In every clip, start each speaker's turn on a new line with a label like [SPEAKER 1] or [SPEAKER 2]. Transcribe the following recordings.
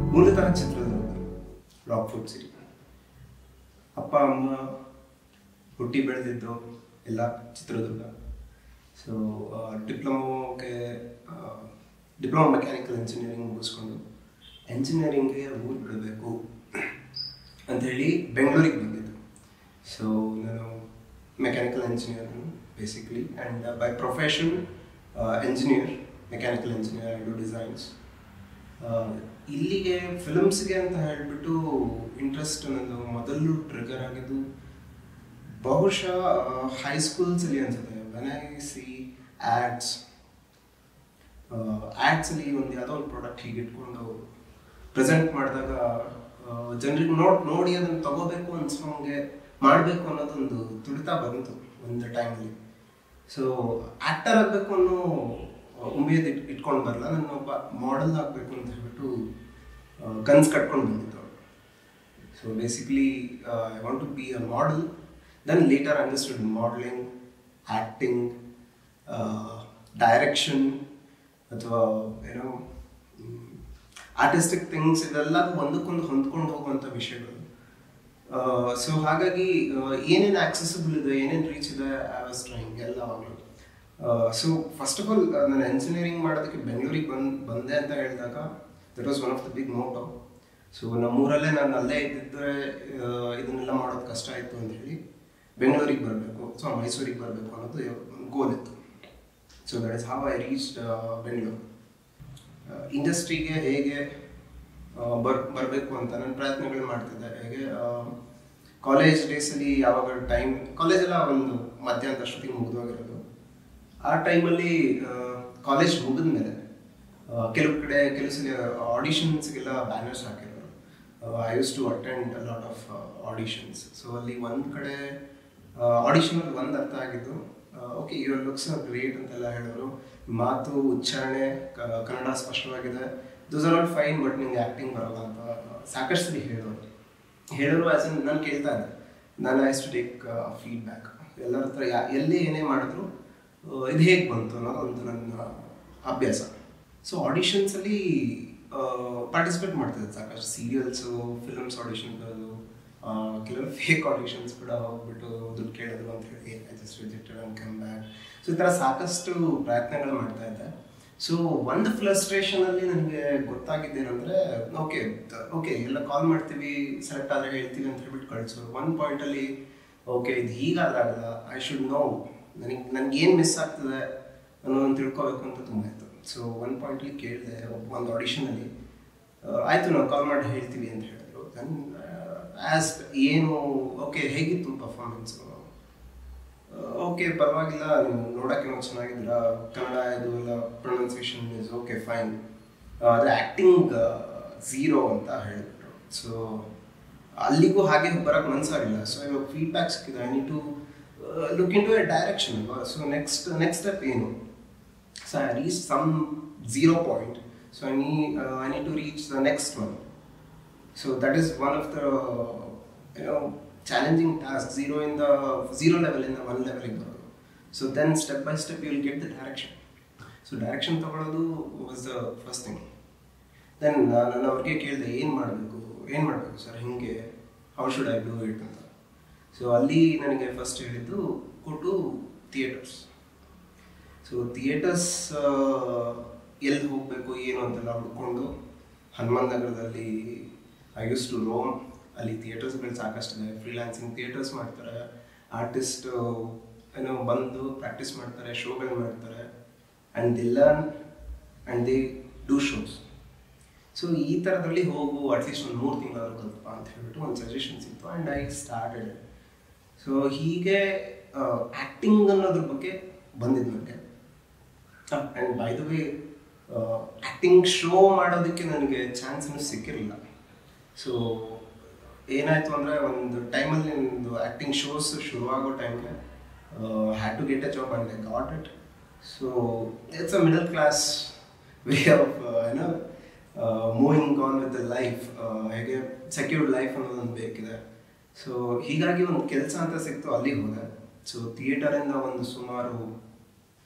[SPEAKER 1] ಮೂಲತಃ Chitradurga rock food city ಅಪ್ಪ ಅಮ್ಮ ಹುಟ್ಟಿ ಬೆಳೆದಿದ್ದು ಎಲ್ಲ ಚಿತ್ರದುರ್ಗ ಸೊ ಡಿಪ್ಲೊಮೋಗೆ ಡಿಪ್ಲೊಮಾ ಮೆಕ್ಯಾನಿಕಲ್ ಇಂಜಿನಿಯರಿಂಗ್ ಮುಗಿಸ್ಕೊಂಡು ಎಂಜಿನಿಯರಿಂಗ್ಗೆ ಊರು ಬಿಡಬೇಕು ಅಂಥೇಳಿ ಬೆಂಗಳೂರಿಗೆ ಬಂದಿದ್ದು ಸೊ ನಾನು mechanical engineer basically and by profession engineer mechanical engineer I do designs ಇಲ್ಲಿಗೆ ಫಿಲ್ಮ್ಸ್ಗೆ ಅಂತ ಹೇಳಿಬಿಟ್ಟು ಇಂಟ್ರೆಸ್ಟ್ ಅನ್ನೋದು ಮೊದಲು ಟ್ರಿಗರ್ ಆಗಿದ್ದು ಬಹುಶಃ ಹೈಸ್ಕೂಲ್ಸಲ್ಲಿ ಅನ್ಸುತ್ತೆ ವೆನ್ ಐ ಸಿ ಆ್ಯಡ್ಸ್ ಆ್ಯಡ್ಸಲ್ಲಿ ಒಂದು ಯಾವುದೋ ಒಂದು ಪ್ರಾಡಕ್ಟ್ ಹೀಗೆ ಇಟ್ಕೊಂಡು ಪ್ರೆಸೆಂಟ್ ಮಾಡಿದಾಗ ಜನರಿಗೆ ನೋಡ್ ನೋಡಿ ಅದನ್ನು ತಗೋಬೇಕು ಅನ್ಸೋಂಗೆ ಮಾಡಬೇಕು ಅನ್ನೋದೊಂದು ತುಡಿತ ಬಂತು ಒಂದು ಟೈಮಲ್ಲಿ ಸೊ ಆ್ಯಕ್ಟರ್ ಆಗಬೇಕು ಅನ್ನೋ ಉಮೇದ್ ಇಟ್ ಇಟ್ಕೊಂಡು ಬರಲ್ಲ ನನ್ನ ಒಬ್ಬ ಮಾಡೆಲ್ ಆಗಬೇಕು ಅಂತ ಹೇಳ್ಬಿಟ್ಟು ಕನ್ಸು ಕಟ್ಕೊಂಡು ಬಂದಿದ್ದು so basically I want to be a model then later understood modelling acting direction ಅಥವಾ ಏನೋ ಆರ್ಟಿಸ್ಟಿಕ್ ಥಿಂಗ್ಸ್ ಇದೆಲ್ಲ ಒಂದಕ್ಕೊಂದು ಹೊಂದ್ಕೊಂಡು ಹೋಗುವಂಥ ವಿಷಯಗಳು ಸೊ ಹಾಗಾಗಿ ಏನೇನು ಆಕ್ಸೆಸಿಬಲ್ ಇದೆ ಏನೇನು ರೀಚ್ ಇದೆ ಐ ವಾಸ್ ಟ್ರೈಂಗ್ ಎಲ್ಲ ಅವಾಗಲೂ ಸೊ ಫಸ್ಟ್ ಆಫ್ ಆಲ್ ನಾನು ಎಂಜಿನಿಯರಿಂಗ್ ಮಾಡೋದಕ್ಕೆ ಬೆಂಗಳೂರಿಗೆ ಬಂದು ಬಂದೆ ಅಂತ ಹೇಳಿದಾಗ that was one of the big motto so ನಮ್ಮೂರಲ್ಲೇ ನಾನು ಅಲ್ಲೇ ಇದ್ದಿದ್ದರೆ ಇದನ್ನೆಲ್ಲ ಮಾಡೋದು ಕಷ್ಟ ಆಯಿತು ಅಂತ ಹೇಳಿ ಬೆಂಗಳೂರಿಗೆ ಬರಬೇಕು ಸೊ ಮೈಸೂರಿಗೆ ಬರಬೇಕು ಅನ್ನೋದು ಗೋಲ್ ಇತ್ತು so that is how I reached Bengaluru ಇಂಡಸ್ಟ್ರಿಗೆ ಹೇಗೆ ಬರ್ ಬರಬೇಕು ಅಂತ ನಾನು ಪ್ರಯತ್ನಗಳು ಮಾಡ್ತಿದ್ದೆ ಹೇಗೆ ಕಾಲೇಜ್ ಡೇಸಲ್ಲಿ ಯಾವಾಗ ಟೈಮ್ ಕಾಲೇಜೆಲ್ಲ ಒಂದು ಮಧ್ಯಾಹ್ನದ ಅಷ್ಟೊತ್ತಿಗೆ ಮುಗಿದೋಗಿರೋದು ಆ ಟೈಮಲ್ಲಿ ಕಾಲೇಜ್ ಮುಗಿದ ಮೇಲೆ ಕೆಲವು ಕಡೆ ಕೆಲವು ಸಲ ಆಡಿಷನ್ಸ್ಗೆಲ್ಲ ಬ್ಯಾನರ್ಸ್ ಹಾಕಿರೋರು I use to attend lot of auditions so ಅಲ್ಲಿ ಒಂದು ಕಡೆ ಆಡಿಷನಲ್ಲಿ ಒಂದು ಅರ್ಥ ಆಗಿದ್ದು ಓಕೆ ಯುವರ್ ಲುಕ್ಸ್ ಗ್ರೇಟ್ ಅಂತೆಲ್ಲ ಹೇಳೋರು ಮಾತು ಉಚ್ಚಾರಣೆ ಕನ್ನಡ ಸ್ಪಷ್ಟವಾಗಿದೆ those are all fine but ನಿಂಗೆ ಆ್ಯಕ್ಟಿಂಗ್ ಬರೋಲ್ಲ ಅಂತ ಸಾಕಷ್ಟು ಸರಿ ಹೇಳೋರು ಹೇಳೋರು ಆ್ಯಸ್ ಎನ್ ನಾನು ಕೇಳ್ತಾ ಇದ್ದೆ ನಾನು ಐಸ್ ಟು ಟೇಕ್ ಫೀಡ್ಬ್ಯಾಕ್ ಎಲ್ಲರ ಹತ್ರ ಯಾ ಎಲ್ಲೇ ಏನೇ ಮಾಡಿದ್ರು ಇದು ಹೇಗೆ ಬಂತು ಅನ್ನೋದು ಒಂದು ನನ್ನ ಅಭ್ಯಾಸ ಸೊ ಆಡಿಷನ್ಸಲ್ಲಿ ಪಾರ್ಟಿಸಿಪೇಟ್ ಮಾಡ್ತಿದ್ದೆ ಸಾಕಷ್ಟು ಸೀರಿಯಲ್ಸು ಫಿಲ್ಮ್ಸ್ ಆಡಿಷನ್ಗಳು ಕೆಲವು ಫೇಕ್ ಆಡಿಷನ್ಸ್ ಕೂಡ ಹೋಗ್ಬಿಟ್ಟು ದುಡ್ಡು ಕೇಳಿದ್ರು ಅಂತ ಹೇಳಿ I just rejected and come back so ಈ ಥರ ಸಾಕಷ್ಟು ಪ್ರಯತ್ನಗಳು ಮಾಡ್ತಾ ಇದ್ದೆ ಸೊ ಒಂದು ಫ್ಲಸ್ಟ್ರೇಷನಲ್ಲಿ ನನಗೆ ಗೊತ್ತಾಗಿದ್ದೇನೆಂದರೆ ಓಕೆ ಓಕೆ ಎಲ್ಲ ಕಾಲ್ ಮಾಡ್ತೀವಿ ಸೆಲೆಕ್ಟ್ ಆದರೆ ಹೇಳ್ತೀವಿ ಅಂತ ಹೇಳ್ಬಿಟ್ಟು ಕಳಿಸೋರು ಒಂದು ಪಾಯಿಂಟಲ್ಲಿ ಓಕೆ ಇದು ಹೀಗಾದಾಗಲ್ಲ ಐ ಶುಡ್ ನೋ ನನಗೆ ನನಗೆ ಏನು ಮಿಸ್ ಆಗ್ತದೆ ಅನ್ನೋದನ್ನು ತಿಳ್ಕೊಬೇಕು ಅಂತ ತುಂಬ ಇತ್ತು ಸೊ ಒಂದು ಪಾಯಿಂಟಲ್ಲಿ ಕೇಳಿದೆ ಒಂದು ಆಡಿಷನಲ್ಲಿ ಆಯಿತು ನಾವು ಕಾಲ್ ಮಾಡಿ ಹೇಳ್ತೀವಿ ಅಂತ ಹೇಳಿದ್ರು ದೆನ್ ಆ್ಯಸ್ ಏನು ಓಕೆ ಹೇಗಿತ್ತು ಪರ್ಫಾರ್ಮೆನ್ಸು ಓಕೆ ಪರವಾಗಿಲ್ಲ ನೀವು ನೋಡೋಕ್ಕೆ ಚೆನ್ನಾಗಿದ್ದೀರಾ ಕನ್ನಡ ಇದು ಎಲ್ಲ ಪ್ರೊನೌನ್ಸಿಯೇಷನ್ ಇಸ್ ಓಕೆ ಫೈನ್ ಆದರೆ ಆ್ಯಕ್ಟಿಂಗ್ ಝೀರೋ ಅಂತ ಹೇಳಿಬಿಟ್ರು ಸೊ ಅಲ್ಲಿಗೂ ಹಾಗೆ ಬರೋಕ್ಕೆ ಮನಸ್ಸಾಗಿಲ್ಲ ಸೊ ಇವಾಗ ಫೀಡ್ಬ್ಯಾಕ್ ಸಿಕ್ಕಿದೆ I need to look into a direction ಅಲ್ವಾ ಸೊ ನೆಕ್ಸ್ಟ್ ನೆಕ್ಸ್ಟ್ ಸ್ಟೆಪ್ ಏನು so I reach some zero point so I need I need to reach the next one so that is one of the you know challenging task zero ಇಂದ zero ಲೆವೆಲಿಂದ one ಲೆವೆಲಿಗೆ ಬರೋದು so then step by step you will get the direction so direction ತಗೊಳ್ಳೋದು was the first thing then ನಾನು ಅವ್ರಿಗೆ ಕೇಳಿದೆ ಏನು ಮಾಡಬೇಕು ಏನು ಮಾಡಬೇಕು ಸರ್ ಹಿಂಗೆ how should I do it ಅಂತ ಸೊ ಅಲ್ಲಿ ನನಗೆ ಫಸ್ಟ್ ಹೇಳಿದ್ದು ಕೊಟ್ಟು ಥಿಯೇಟರ್ಸ್ ಸೊ ಥಿಯೇಟರ್ಸ್ ಎಲ್ಲಿ ಹೋಗಬೇಕು ಏನು ಅಂತೆಲ್ಲ ಹುಡ್ಕೊಂಡು ಹನುಮಾನ್ ನಗರದಲ್ಲಿ ಐ ಯೂಸ್ ಟು ರೋಮ್ ಅಲ್ಲಿ ಥಿಯೇಟರ್ಸ್ಗಳು ಸಾಕಷ್ಟಿದೆ ಫ್ರೀಲಾನ್ಸಿಂಗ್ ಥಿಯೇಟರ್ಸ್ ಮಾಡ್ತಾರೆ ಆರ್ಟಿಸ್ಟ್ ಏನೋ ಬಂದು ಪ್ರಾಕ್ಟೀಸ್ ಮಾಡ್ತಾರೆ ಶೋಗಳು ಮಾಡ್ತಾರೆ and the learn and the do shows so ಈ ಥರದಲ್ಲಿ ಹೋಗು ಅಟ್ಲೀಸ್ಟ್ ಒಂದು ಮೂರು ತಿಂಗಳಾದ್ರೂ ಕಲ್ಪಪ್ಪ ಅಂತ ಹೇಳ್ಬಿಟ್ಟು ಒಂದು ಸಜೆಷನ್ ಸಿಕ್ತು ಆ್ಯಂಡ್ ಐ ಸ್ಟಾರ್ಟೆಡ್ ಸೊ ಹೀಗೆ ಆ್ಯಕ್ಟಿಂಗ್ ಅನ್ನೋದ್ರ ಬಗ್ಗೆ ಬಂದಿದ್ದು ನನಗೆ and by the way acting show ಮಾಡೋದಕ್ಕೆ ನನಗೆ ಚಾನ್ಸನ್ನು ಸಿಕ್ಕಿರಲಿಲ್ಲ ಸೊ ಏನಾಯಿತು ಅಂದರೆ ಒಂದು ಟೈಮಲ್ಲಿ ಒಂದು ಆ್ಯಕ್ಟಿಂಗ್ ಶೋಸ್ ಶುರುವಾಗೋ ಟೈಮ್ಗೆ had to get a job and I got it so it's a middle class way of ಏನೋ moving on with the life ಹೇಗೆ ಸೆಕ್ಯೂರ್ಡ್ ಲೈಫ್ ಅನ್ನೋದೊಂದು ಬೇಕಿದೆ ಸೊ ಹೀಗಾಗಿ ಒಂದು ಕೆಲಸ ಅಂತ ಸಿಕ್ತು ಅಲ್ಲಿಗೆ ಹೋದೆ ಸೊ ಥಿಯೇಟರಿಂದ ಒಂದು ಸುಮಾರು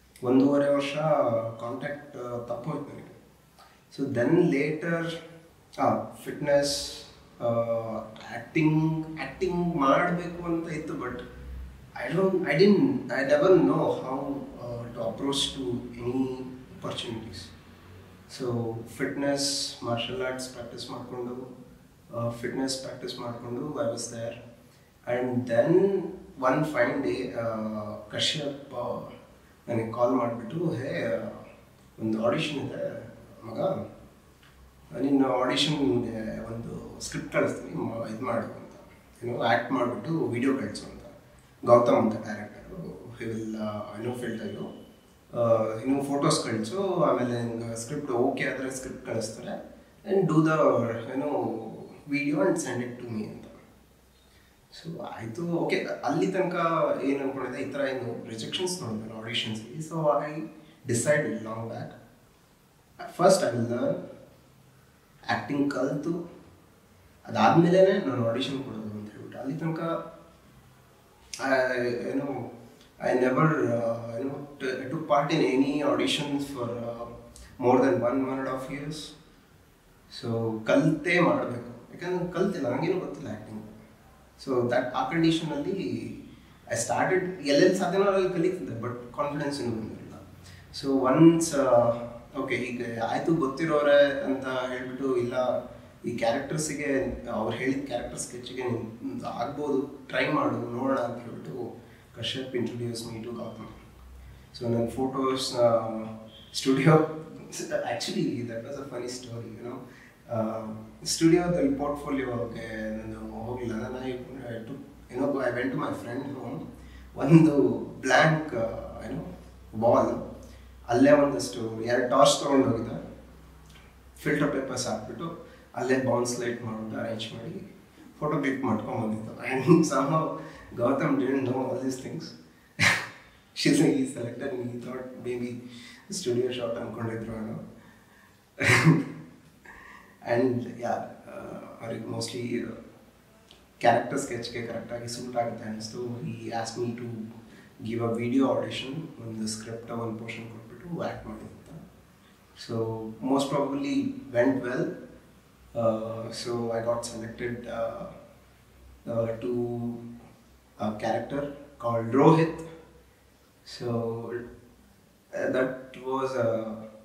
[SPEAKER 1] ಒಂದೂವರೆ ವರ್ಷ ಕಾಂಟ್ಯಾಕ್ಟ್ ತಪ್ಪೋಯ್ತು ನನಗೆ so then later fitness acting acting ಮಾಡಬೇಕು ಅಂತ ಇತ್ತು but I don't I din I never know how to approach to any opportunities so fitness martial arts practice ಮಾಡಿಕೊಂಡು ಫಿಟ್ನೆಸ್ ಪ್ರಾಕ್ಟೀಸ್ ಮಾಡಿಕೊಂಡು I was there and then one fine day Kashyap ನನಗೆ call ಮಾಡಿಬಿಟ್ಟು ಹೇ ಒಂದು audition ಇದೆ ಮಗ ನಿನ್ನ ಆಡಿಷನ್ಗೆ ಒಂದು script ಕಳಿಸ್ತೀನಿ ಇದು ಮಾಡು ಅಂತ ಏನು ಆ್ಯಕ್ಟ್ ಮಾಡಿಬಿಟ್ಟು ವಿಡಿಯೋ ಕಳಿಸು ಅಂತ ಗೌತಮ್ ಅಂತ ಡೈರೆಕ್ಟರು ಹಿ ವಿಲ್ ಏನೋ ಫಿಲ್ಟರ್ ಯು ಇನ್ನು ಫೋಟೋಸ್ ಕಳಿಸು ಆಮೇಲೆ ನಿಮ್ಗೆ ಸ್ಕ್ರಿಪ್ಟ್ ಓಕೆ ಆದರೆ ಸ್ಕ್ರಿಪ್ಟ್ ಕಳಿಸ್ತಾರೆ ಆ್ಯಂಡ್ ಡೂ ದ ಏನೋ video and send it to me ಅಂತ ಸೊ ಆಯಿತು ಓಕೆ ಅಲ್ಲಿ ತನಕ ಏನು ಅನ್ಕೊಂಡಿದ್ದೆ ಈ ಥರ ಏನು ರಿಜೆಕ್ಷನ್ಸ್ ನೋಡಿದೆ ಆಡಿಷನ್ಸ್ಗೆ so I decide long back first I will learn acting ಕಲಿತು ಅದಾದಮೇಲೆ ನಾನು ಆಡಿಷನ್ ಕೊಡೋದು ಅಂತ ಹೇಳ್ಬಿಟ್ಟು ಅಲ್ಲಿ ತನಕ ಏನು ಐ ನೆವರ್ ಏನು to part in any auditions for more then one one and half years so ಕಲಿತೇ ಮಾಡಬೇಕು ಯಾಕಂದ್ರೆ ಕಲ್ತಿಲ್ಲ ನನಗೇನು ಗೊತ್ತಿಲ್ಲ ಆ್ಯಕ್ಟಿಂಗ್ ಸೊ ದಟ್ ಆ ಕಂಡೀಷನಲ್ಲಿ ಐ ಸ್ಟಾರ್ಟೆಡ್ ಎಲ್ಲೆಲ್ಲಿ ಸಾಧ್ಯನೋ ಅಲ್ಲಿ ಕಲಿತಿದ್ದೆ ಬಟ್ ಕಾನ್ಫಿಡೆನ್ಸ್ ಇನ್ನೂ ಬಂದಿರಲಿಲ್ಲ ಸೊ ಒನ್ಸ್ ಓಕೆ ಈಗ ಆಯಿತು ಗೊತ್ತಿರೋರೆ ಅಂತ ಹೇಳ್ಬಿಟ್ಟು ಇಲ್ಲ ಈ ಕ್ಯಾರೆಕ್ಟರ್ಸಿಗೆ ಅವ್ರು ಹೇಳಿದ ಕ್ಯಾರೆಕ್ಟರ್ ಸ್ಕೆಚ್ಗೆ ನೀನು ಆಗ್ಬೋದು ಟ್ರೈ ಮಾಡು ನೋಡೋಣ ಅಂತ ಹೇಳ್ಬಿಟ್ಟು Kashyap introduce me to Gautam so ನನ್ನ photos studio actually that was a funny story ಏನೋ ಸ್ಟುಡಿಯೋದಲ್ಲಿ ಪೋರ್ಟ್ಫೋಲಿಯೋಗೆ ನಾನು ಹೋಗಲಿಲ್ಲ ನಾನು ಟು ಏನೋ I went to my friend home ಒಂದು ಬ್ಲ್ಯಾಂಕ್ ಏನೋ ಬಾಲ್ ಅಲ್ಲೇ ಒಂದಷ್ಟು ಎರಡು ಟಾರ್ಚ್ ತೊಗೊಂಡು ಹೋಗಿದ್ದೆ ಫಿಲ್ಟರ್ ಪೇಪರ್ಸ್ ಹಾಕ್ಬಿಟ್ಟು ಅಲ್ಲೇ ಬೌನ್ಸ್ ಲೈಟ್ ಮಾಡ್ಬಿಟ್ಟು ಅರೇಂಜ್ ಮಾಡಿ ಫೋಟೋ ಕ್ಲಿಕ್ ಮಾಡ್ಕೊಂಡು ಬಂದಿದ್ದು and some Gautam didn't know all these things she's he selected he thought maybe studio shot ಅಂದ್ಕೊಂಡಿದ್ರು ನಾನು ಆ್ಯಂಡ್ ಯಾ ಅವ್ರಿಗೆ ಮೋಸ್ಟ್ಲಿ ಕ್ಯಾರೆಕ್ಟರ್ ಸ್ಕೆಚ್ಗೆ ಕರೆಕ್ಟಾಗಿ ಸೂಟ್ ಆಗುತ್ತೆ ಅನಿಸ್ತು he ask me to give a video audition ಒಂದು ಸ್ಕ್ರಿಪ್ಟ್ ಒಂದು ಪೋರ್ಷನ್ ಕೊಟ್ಬಿಟ್ಟು ಆ್ಯಕ್ಟ್ ಮಾಡಿದಂತ so most probably went well so I got selected to character called Rohit so that was a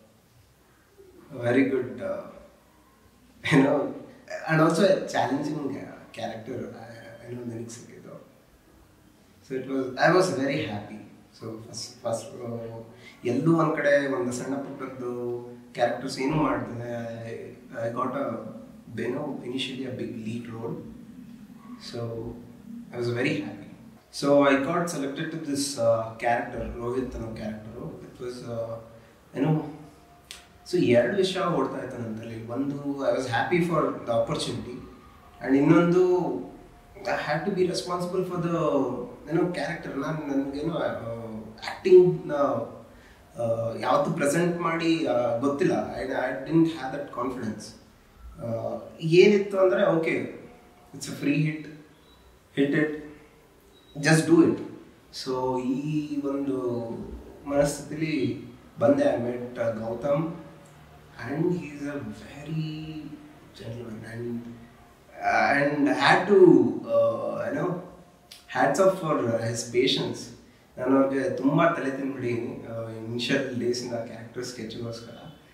[SPEAKER 1] very good you know, and also a challenging uh, character. I, I know ನನಗೆ ಸಿಕ್ಕಿದ್ದು so it was I was very happy so first first ಎಲ್ಲೂ ಒಂದು ಕಡೆ ಒಂದು ಸಣ್ಣ ಪುಟ್ಟದ್ದು characters ಏನೂ ಮಾಡ್ತದೆ I got a ಏನೋ initially a big lead role so I was very happy so I got selected to this character Rohit ಅನ್ನೋ character it was ಏನೋ ಸೊ ಎರಡು ವಿಷಯ ಓಡ್ತಾ ಇತ್ತು ನನ್ನಲ್ಲಿ ಒಂದು I was happy for the opportunity and ಇನ್ನೊಂದು I have to be responsible for the ಏನೋ ಕ್ಯಾರೆಕ್ಟರ್ ನಾನು ನನಗೇನೋ ಆ್ಯಕ್ಟಿಂಗ್ನ ಯಾವತ್ತು ಪ್ರೆಸೆಂಟ್ ಮಾಡಿ ಗೊತ್ತಿಲ್ಲ I I didn't have that confidence ಏನಿತ್ತು ಅಂದರೆ okay it's a free hit hit it just do it so ಈ ಒಂದು ಮನಸ್ಥಿತಿಲಿ ಬಂದೆ I met Gautam and he's a very gentleman and and had to uh, you know hats off for uh, his patience ನಾನು ಅವ್ರಿಗೆ ತುಂಬ ತಲೆ ತಿನ್ಬಿಟ್ಟಿದ್ದೀನಿ initial ಡೇಸಿಂದ character ಸ್ಕೆಚ್ಗೋಸ್ಕರ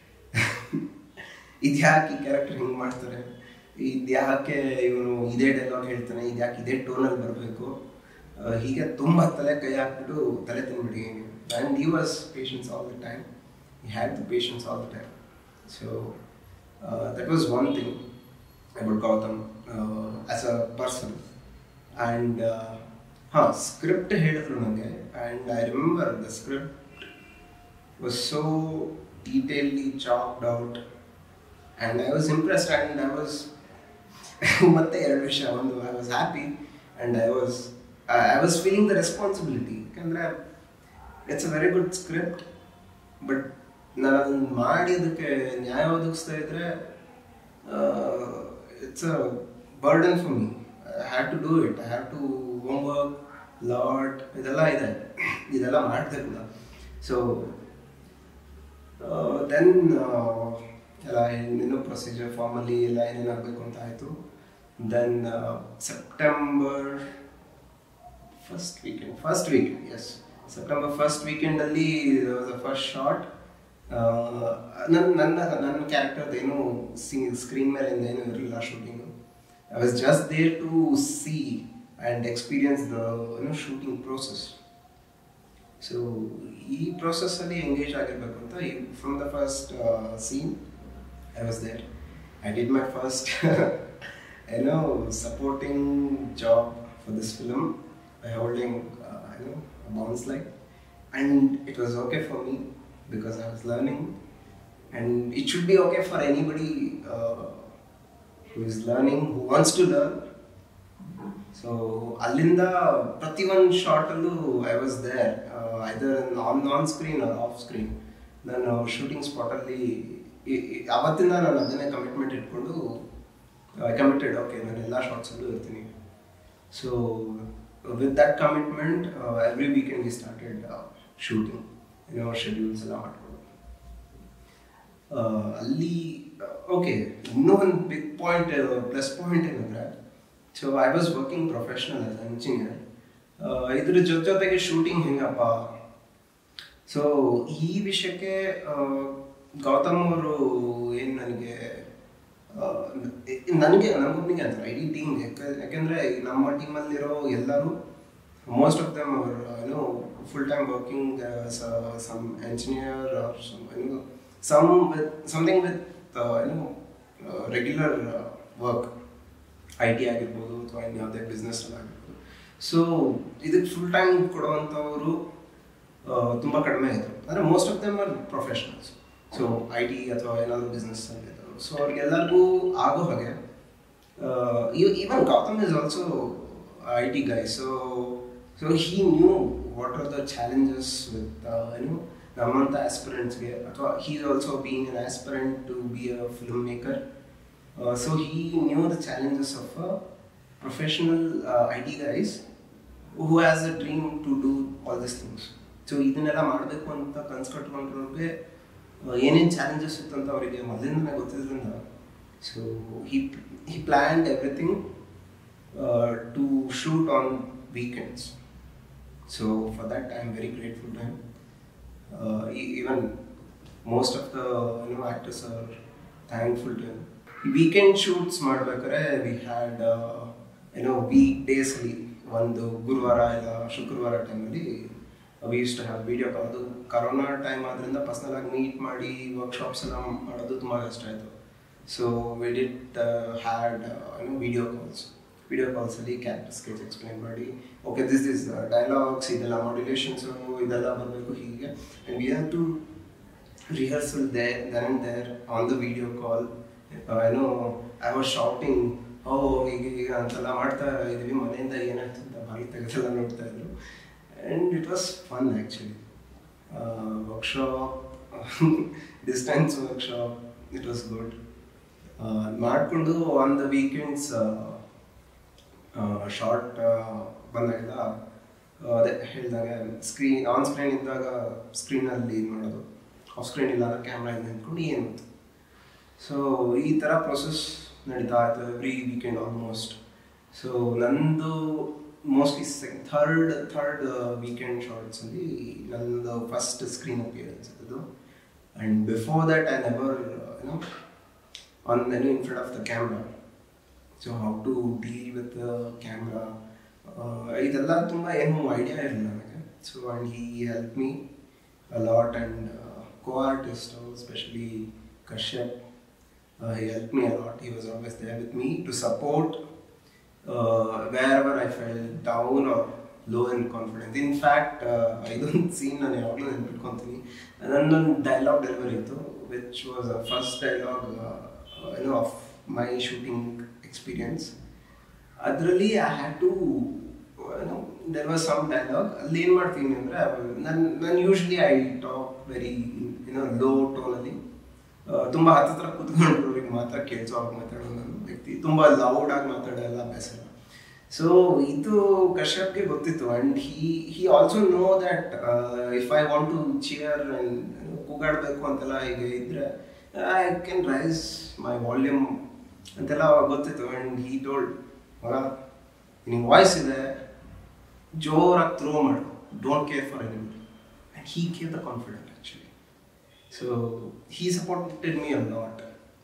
[SPEAKER 1] ಇದ್ಯಾಕೆ ಈ ಕ್ಯಾರೆಕ್ಟರ್ ಹಿಂಗೆ ಮಾಡ್ತಾರೆ ಇದ್ಯಾಕೆ ಇವನು ಇದೇ ಡೈಲಾಗ್ ಹೇಳ್ತಾನೆ ಇದ್ಯಾಕೆ ಇದೇ ಟೋನಲ್ಲಿ ಬರಬೇಕು ಹೀಗೆ ತುಂಬ ತಲೆ ಕೈ ಹಾಕ್ಬಿಟ್ಟು ತಲೆ ತಿನ್ಬಿಟ್ಟಿದ್ದೀನಿ and he was patience all the time he had the patience all the time So uh, that was one thing about Gautam uh, as a person. And huh, script ಹೇಳಿದ್ರು ನನಗೆ and I remember the script was so detailedly chalked out and I was impressed and I was ಮತ್ತೆ ಎರಡು ವಿಷಯ ಒಂದು I was happy and I was I was feeling the responsibility ಯಾಕಂದರೆ it's a very good script but ನಾನು ಅದನ್ನು ಮಾಡಿ ಅದಕ್ಕೆ ನ್ಯಾಯ ಒದಗಿಸ್ತಾ ಇದ್ರೆ it's a burden for me I have to do it I have to homework lot ಇದೆಲ್ಲ ಇದೆ ಇದೆಲ್ಲ ಮಾಡ್ತಾ ಕೂಡ ಸೊ ದೆನ್ ಎಲ್ಲ ಏನೇನೋ ಪ್ರೊಸೀಜರ್ ಫಾರ್ಮಲ್ಲಿ ಎಲ್ಲ ಏನೇನು ಆಗಬೇಕು ಅಂತ ಆಯಿತು then September first weekend first weekend as September first ವೀಕೆಂಡಲ್ಲಿ ಫಸ್ಟ್ ಶಾರ್ಟ್ ನನ್ನ ನನ್ನ ನನ್ನ ಕ್ಯಾರೆಕ್ಟರ್ ಏನು ಸ್ಕ್ರೀನ್ ಮೇಲಿಂದ ಏನು ಇರಲಿಲ್ಲ shooting I was just there to see and experience the ಏನೋ ಶೂಟಿಂಗ್ ಪ್ರೋಸೆಸ್ ಸೊ ಈ ಪ್ರೋಸೆಸ್ಸಲ್ಲಿ ಎಂಗೇಜ್ ಆಗಿರಬೇಕು ಅಂತ from the first scene I was there I did my first ಏನೋ supporting job for this film by holding uh, you know a bounce line and it was okay for me because I was learning and it should be okay for anybody uh, who is learning who wants to learn so ಅಲ್ಲಿಂದ ಪ್ರತಿ ಒಂದು ಶಾರ್ಟಲ್ಲೂ I was there either on on screen off screen ನಾನು shooting ಸ್ಪಾಟಲ್ಲಿ ಅವತ್ತಿಂದ ನಾನು ಅದನ್ನೇ commitment ಇಟ್ಕೊಂಡು ಐ ಕಮಿಟೆಡ್ ಓಕೆ ನಾನು ಎಲ್ಲ ಶಾರ್ಟ್ಸಲ್ಲೂ ಇರ್ತೀನಿ so with that commitment, uh, every weekend we started uh, shooting, you know, schedules ಎಲ್ಲ ಮಾಡ್ಕೊಂಡು ಅಲ್ಲಿ ಓಕೆ ಇನ್ನೂ ಒಂದು ಬಿಗ್ ಪಾಯಿಂಟ್ ಪ್ಲಸ್ ಪಾಯಿಂಟ್ ಏನಂದರೆ so I was working professional as engineer ಇದ್ರ ಜೊತೆ ಜೊತೆಗೆ ಶೂಟಿಂಗ್ ಹೆಂಗಪ್ಪ ಸೊ ಈ ವಿಷಯಕ್ಕೆ ಗೌತಮ್ ಅವರು ಏನು ನನಗೆ ನನಗೆ ನಮಗೊಬ್ಬನಿಗೆ ಅಂತ ಇಡೀ ಟೀಮ್ಗೆ ಯಾಕೆಂದರೆ ನಮ್ಮ ಟೀಮಲ್ಲಿರೋ ಎಲ್ಲರೂ ಮೋಸ್ಟ್ ಆಫ್ ದಮ್ ಅವರು ಏನೋ full time working some engineer or some ಏನೋ ಸಮ್ ವಿತ್ ಸಮಥಿಂಗ್ ವಿತ್ ಏನೋ ರೆಗ್ಯುಲರ್ ವರ್ಕ್ ಐ ಟಿ ಆಗಿರ್ಬೋದು ಅಥವಾ ಇನ್ನು ಯಾವುದೇ ಬಿಸ್ನೆಸ್ ಆಗಿರ್ಬೋದು ಸೊ ಇದಕ್ಕೆ ಫುಲ್ ಟೈಮ್ ಕೊಡುವಂಥವರು ತುಂಬ ಕಡಿಮೆ ಇದ್ರು ಅಂದರೆ most of them are professionals so I T ಅಥವಾ ಏನಾದರೂ ಬಿಸ್ನೆಸ್ ಅಲ್ಲಿ ಸೊ ಅವ್ರಿಗೆಲ್ಲರಿಗೂ ಆಗೋ ಹಾಗೆ even Gautam is also I T guy so so he knew what are the challenges with ಏನು ನಮ್ಮಂಥ ಆಸ್ಪಿರೆಂಟ್ಸ್ಗೆ ಅಥವಾ he is also being an aspirant to be a filmmaker so he knew the challenges of a professional I T guys who has a dream to do all this things so ಇದನ್ನೆಲ್ಲ ಮಾಡಬೇಕು ಅಂತ ಕನ್ಸು ಕಟ್ಕೊಂಡ್ರಿಗೆ ಏನೇನು challenges ಇತ್ತು ಅಂತ ಅವರಿಗೆ ಮೊದಲಿಂದನೇ ಗೊತ್ತಿದ್ರಿಂದ so he he planned everything to shoot on weekends so for that I am very grateful time even most of the you know actors are thankful to weekend shoots ಮಾಡ್ಬೇಕಾದ್ರೆ ವಿ ಹ್ಯಾಡ್ ಏನೋ week ಡೇಸಲ್ಲಿ ಒಂದು ಗುರುವಾರ ಇಲ್ಲ ಶುಕ್ರವಾರ ಟೈಮಲ್ಲಿ we use to have video call ಅದು corona time ಆದ್ರಿಂದ ಪರ್ಸ್ನಲ್ ಆಗಿ ಮೀಟ್ ಮಾಡಿ ವರ್ಕ್ಶಾಪ್ಸ್ ಎಲ್ಲ ಮಾಡೋದು ತುಂಬ ಕಷ್ಟ ಆಯಿತು ಸೊ ವಿ ಡಿಟ್ ಹ್ಯಾಡ್ ಏನೋ ವೀಡಿಯೋ ಕಾಲ್ಸ್ ವೀಡಿಯೋ ಕಾಲ್ಸಲ್ಲಿ ಕ್ಯಾರೆಕ್ಟರ್ ಸ್ಕೆಚ್ ಎಕ್ಸ್ಪ್ಲೈನ್ ಮಾಡಿ ಓಕೆ ದಿಸ್ ದಿಸ್ ಡೈಲಾಗ್ಸ್ ಇದೆಲ್ಲ ಮಾಡ್ಯುಲೇಷನ್ಸು ಇದೆಲ್ಲ ಬರಬೇಕು ಹೀಗೆ and we have to rehearsal they then and there on the video call ಏನೋ ಐ ವಾಸ್ ಶಾಪಿಂಗ್ ಓ ಹೀಗೆ ಈಗ ಅಂತೆಲ್ಲ ಮಾಡ್ತಾ ಇದೀವಿ ಮನೆಯಿಂದ ಏನಾಯ್ತು ಅಂತ ಬಾಗಿ ತೆಗೆದೆಲ್ಲ ನೋಡ್ತಾ ಇದ್ರು and it was fun actually workshop distance workshop it was good ಮಾಡಿಕೊಂಡು ಆನ್ ದ ವೀಕೆಂಡ್ಸ್ ಶಾರ್ಟ್ ಬಂದಾಗೆಲ್ಲ ಅದೇ ಹೇಳಿದಾಗ ಸ್ಕ್ರೀನ್ ಆನ್ ಸ್ಕ್ರೀನ್ ಇದ್ದಾಗ ಸ್ಕ್ರೀನಲ್ಲಿ ನೋಡೋದು ಆಫ್ ಸ್ಕ್ರೀನ್ ಇಲ್ಲಾಂದ್ರೆ ಕ್ಯಾಮ್ರಾಯಿಂದ ನಿಂತ್ಕೊಂಡು ಏನು ಸೊ ಈ ಥರ ಪ್ರೊಸೆಸ್ ನಡೀತಾ ಇತ್ತು ಎವ್ರಿ ವೀಕೆಂಡ್ ಆಲ್ಮೋಸ್ಟ್ ಸೊ ನಂದು mostly sec third third weekend ಶಾರ್ಟ್ಸಲ್ಲಿ ನಂದು ಫಸ್ಟ್ ಸ್ಕ್ರೀನ್ ಅಪಿಯರೆನ್ಸ್ ಅದು and before that I never you know on menu in front of the camera so how to deal with camera ಇದೆಲ್ಲ ತುಂಬ ಏನು idea ಇರಲಿಲ್ಲ ನನಗೆ so and he help me a lot and co artist specially Kashyap he helped me a lot. He was always there with me to support uh, wherever I felt down or low in confidence. In fact, ಇದೊಂದು scene ನಾನು ಯಾವಾಗಲೂ ನೆನ್ಪಿಟ್ಕೊತೀನಿ ನನ್ನೊಂದು dialogue delivery ಇತ್ತು which was a first dialogue ಏನೋ of my shooting experience ಅದರಲ್ಲಿ I had to ಏನೋ there was some dialogue ಅಲ್ಲಿ ಏನು ಮಾಡ್ತೀನಿ ಅಂದರೆ ನಾನು ನಾನು ಯೂಶ್ವಲಿ ಐ ಟಾಕ್ ವೆರಿ ಏನೋ ಲೋ ಟೋನಲ್ಲಿ ತುಂಬ ಹತ್ತತ್ರ ಕೂತ್ಕೊಂಡು ಅವ್ರಿಗೆ ಮಾತ್ರ ಕೇಳಿಸೋ ಅವ್ರಿಗೆ ಮಾತಾಡೋ ನಾನು ವ್ಯಕ್ತಿ ತುಂಬ ಲೌಡ್ ಆಗಿ ಮಾತಾಡೋಲ್ಲ ಅಭ್ಯಾಸ ಇಲ್ಲ ಸೊ ಇದು ಕಶ್ಯಪ್ಗೆ ಗೊತ್ತಿತ್ತು and he he also know that if I want to cheer and ಕೂಗಾಡಬೇಕು ಅಂತೆಲ್ಲ ಈಗ ಇದ್ರೆ I can raise my volume ಅಂತೆಲ್ಲ ಗೊತ್ತಿತ್ತು ಆ್ಯಂಡ್ ಹೀ ಟೋಲ್ಡ್ ಮಗ ನಿಂಗೆ ವಾಯ್ಸ್ ಇದೆ ಜೋರಾಗಿ ಥ್ರೋ ಮಾಡು don't care for anybody and he care the confident actually so he supported me a lot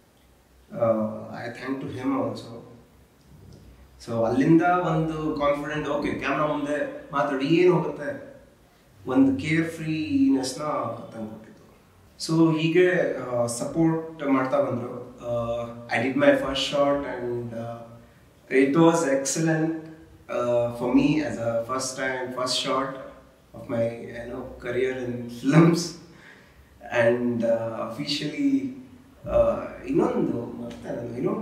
[SPEAKER 1] I thank to him also so ಅಲ್ಲಿಂದ ಒಂದು confident okay camera ಮುಂದೆ ಮಾತಾಡಿ ಏನು ಹೋಗುತ್ತೆ ಒಂದು ಕೇರ್ ಫ್ರೀನೆಸ್ನ ತಂದ್ಕೊಟ್ಟಿತ್ತು ಸೊ ಹೀಗೆ ಸಪೋರ್ಟ್ ಮಾಡ್ತಾ ಬಂದರು I did my first short and it was excellent for me as a first time first short of my ಏನೋ career in films and officially ಇನ್ನೊಂದು ಮತ್ತೆ ನಾನು ಏನೋ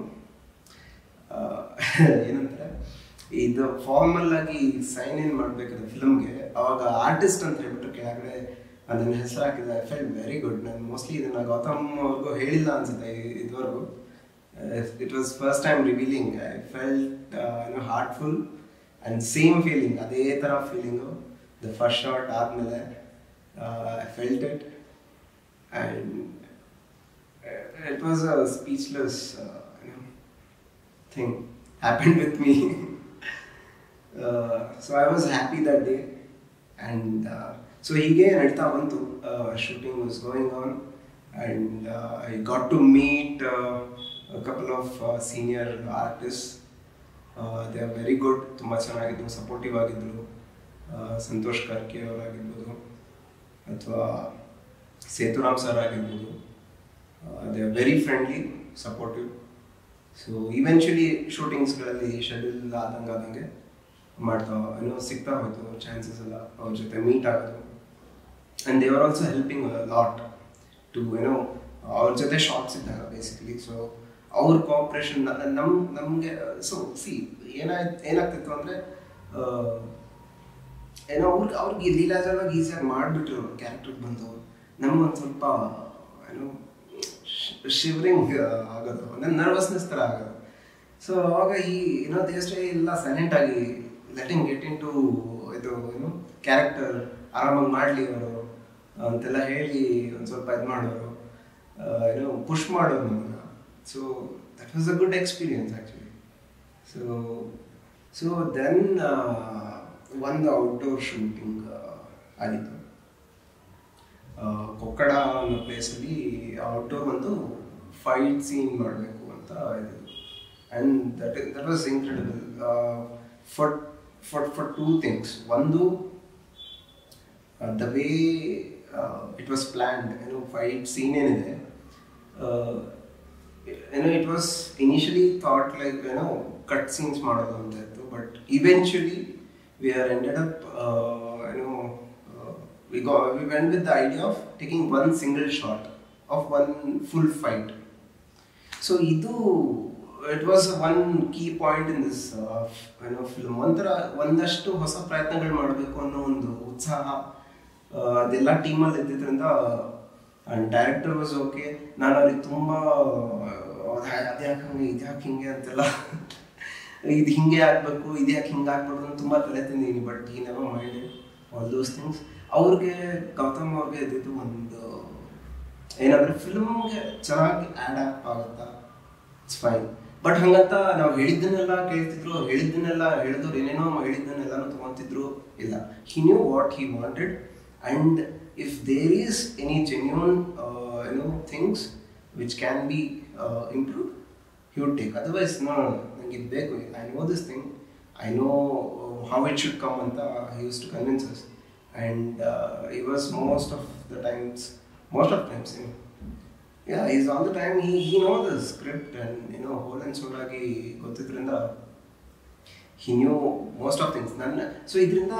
[SPEAKER 1] ಏನಂತಾರೆ ಇದು ಫಾರ್ಮಲ್ ಆಗಿ ಸೈನ್ ಇನ್ ಮಾಡ್ಬೇಕಾದ್ರೆ ಫಿಲ್ಮ್ಗೆ ಅವಾಗ ಆರ್ಟಿಸ್ಟ್ ಅಂತ ಹೇಳ್ಬಿಟ್ಟು ಕೆಳಗಡೆ ನನ್ನ ಹೆಸರು ಹಾಕಿದೆ ಐ ಫೆಲ್ಟ್ ವೆರಿ ಗುಡ್ ನಾನು ಮೋಸ್ಟ್ಲಿ ಇದನ್ನ ಗೌತಮ್ ಅವ್ರಿಗೂ ಹೇಳಿಲ್ಲ ಅನ್ಸುತ್ತೆ ಇದುವರೆಗೂ it was first time revealing I felt ಏನೋ ಹಾರ್ಟ್ಫುಲ್ ಆ್ಯಂಡ್ ಸೇಮ್ ಫೀಲಿಂಗ್ ಅದೇ ಥರ ಫೀಲಿಂಗು ದ ಫಸ್ಟ್ ಶಾರ್ಟ್ ಆದಮೇಲೆ I felt it and it was a speechless thing happened with me. uh, so I was happy that day. And uh, so ಹೀಗೆ ನಡೀತಾ ಬಂತು shooting was going on and I got to meet couple of senior artist they are very good ತುಂಬ ಚೆನ್ನಾಗಿದ್ರು supportive ಆಗಿದ್ದರು ಸಂತೋಷ್ ಕಾರ್ಕೆ ಅವರಾಗಿರ್ಬೋದು ಅಥವಾ Sethuram sir ಆಗಿರ್ಬೋದು they are very friendly supportive so eventually ಶೂಟಿಂಗ್ಸ್ಗಳಲ್ಲಿ ಶೆಡ್ಯೂಲ್ ಆದಂಗೆ ಆದಂಗೆ ಮಾಡ್ತಾ ಏನೋ ಸಿಗ್ತಾ ಹೋಯ್ತು ಚಾನ್ಸಸ್ ಎಲ್ಲ ಅವ್ರ ಜೊತೆ ಮೀಟ್ ಆಗೋದು ಆ್ಯಂಡ್ ದೇವರ್ ಆಲ್ಸೋ ಹೆಲ್ಪಿಂಗ್ ಲಾಟ್ ಟು ಏನೋ ಅವ್ರ ಜೊತೆ ಶಾರ್ಟ್ಸ್ ಇದ್ದಾಗ ಬೇಸಿಕಲಿ ಸೊ ಅವ್ರ ಕೋಆಪ್ರೇಷನ್ ನಮ್ ನಮಗೆ ಸೊ ಸಿ ಏನಾಯ್ತು ಏನಾಗ್ತಿತ್ತು ಅಂದರೆ ಏನೋ ಅವ್ರಿಗೆ ಅವ್ರಿಗೆ ಲೀಲಾಜವಾಗಿ ಈಸಿಯಾಗಿ ಮಾಡಿಬಿಟ್ರು ಕ್ಯಾರೆಕ್ಟರ್ಗೆ ಬಂದು ನಮ್ಗೊಂದು ಸ್ವಲ್ಪ ಏನೋ ಶಿವರಿಂಗ್ ಆಗೋದು ನನ್ನ ನರ್ವಸ್ನೆಸ್ ಥರ ಆಗೋದು ಸೊ ಅವಾಗ ಈ ಏನೋ ದೇವಸ್ಥೆ ಎಲ್ಲ ಸೈಲೆಂಟ್ ಆಗಿ ಲೆಟಿಂಗ್ ಗೆಟ್ ಇನ್ ಟು ಇದು ಏನು ಕ್ಯಾರೆಕ್ಟರ್ ಆರಾಮಾಗಿ ಮಾಡಲಿ ಅವರು ಅಂತೆಲ್ಲ ಹೇಳಿ ಒಂದು ಸ್ವಲ್ಪ ಇದು ಮಾಡೋರು ಏನೋ ಪುಷ್ ಮಾಡೋರು ನಮ್ಮನ್ನ so that was a good experience actually so so then ಒಂದು ಔಟ್ಡೋರ್ ಶೂಟಿಂಗ್ ಆಗಿತ್ತು ಕೊಕ್ಕಡ ಅನ್ನೋ ಪ್ಲೇಸಲ್ಲಿ ಔಟ್ಡೋರ್ ಒಂದು ಫೈಟ್ ಸೀನ್ ಮಾಡಬೇಕು ಅಂತ ಇದು and that that was incredible for for for two things ಒಂದು the way it was planned ಏನೋ ಫೈಟ್ ಸೀನ್ ಏನಿದೆ ಏನೋ it was initially thought like ಏನೋ ಕಟ್ ಸೀನ್ಸ್ ಮಾಡೋದು ಅಂತ ಇತ್ತು but eventually we are ended up ಏನೋ we got we went with the idea of taking one single shot of one full fight so idu it was one key point in this uh, you know film ಒಂಥರ ಒಂದಷ್ಟು ಹೊಸ ಪ್ರಯತ್ನಗಳು ಮಾಡಬೇಕು ಅನ್ನೋ ಒಂದು ಉತ್ಸಾಹ ಅದೆಲ್ಲ ಟೀಮಲ್ಲಿ ಇದ್ದಿದ್ರಿಂದ ಡೈರೆಕ್ಟರ್ ವಾಸ್ ಓಕೆ ನಾನು ಅವ್ರಿಗೆ ತುಂಬ ಅದ್ಯಾಕೆ ಹಂಗೆ ಇದ್ಯಾಕೆ ಹಿಂಗೆ ಅಂತೆಲ್ಲ ಇದು ಹಿಂಗೆ ಆಗ್ಬೇಕು ಇದ್ಯಾಕೆ ಹಿಂಗೆ ಆಗ್ಬಾರ್ದು ಅಂತ ತುಂಬ ತಲೆ ತಿಂದೀನಿ ಬಟ್ ಈ never mind all those things ಅವ್ರಿಗೆ ಗೌತಮ್ ಅವ್ರಿಗೆ ಇದ್ದಿದ್ದು ಒಂದು ಏನಂದ್ರೆ ಫಿಲ್ಮ್ಗೆ ಚೆನ್ನಾಗಿ ಆ್ಯಡ್ ಅಪ್ ಆಗುತ್ತಾ ಇಟ್ಸ್ ಫೈನ್ ಬಟ್ ಹಂಗಂತ ನಾವು ಹೇಳಿದ್ದನ್ನೆಲ್ಲ ಕೇಳ್ತಿದ್ರು ಅವ್ರು ಹೇಳಿದ್ದನ್ನೆಲ್ಲ ಹೇಳಿದವ್ರು ಏನೇನೋ ಹೇಳಿದ್ದನ್ನೆಲ್ಲನೂ ತೊಗೊತಿದ್ರು ಇಲ್ಲ he knew what he wanted and if there is any genuine ಏನೋ things which can be improve he would take otherwise no ನಂಗೆ ಇದು ಬೇಕು I know this thing I know how it should come ಅಂತ he use to convince us and uh, he was most of the times most of times you know, yeah he's all the time he he knows the script and you know whole and soul ಆಗಿ ಗೊತ್ತಿದ್ರಿಂದ he knew most of things ನನ್ನ so ಇದರಿಂದ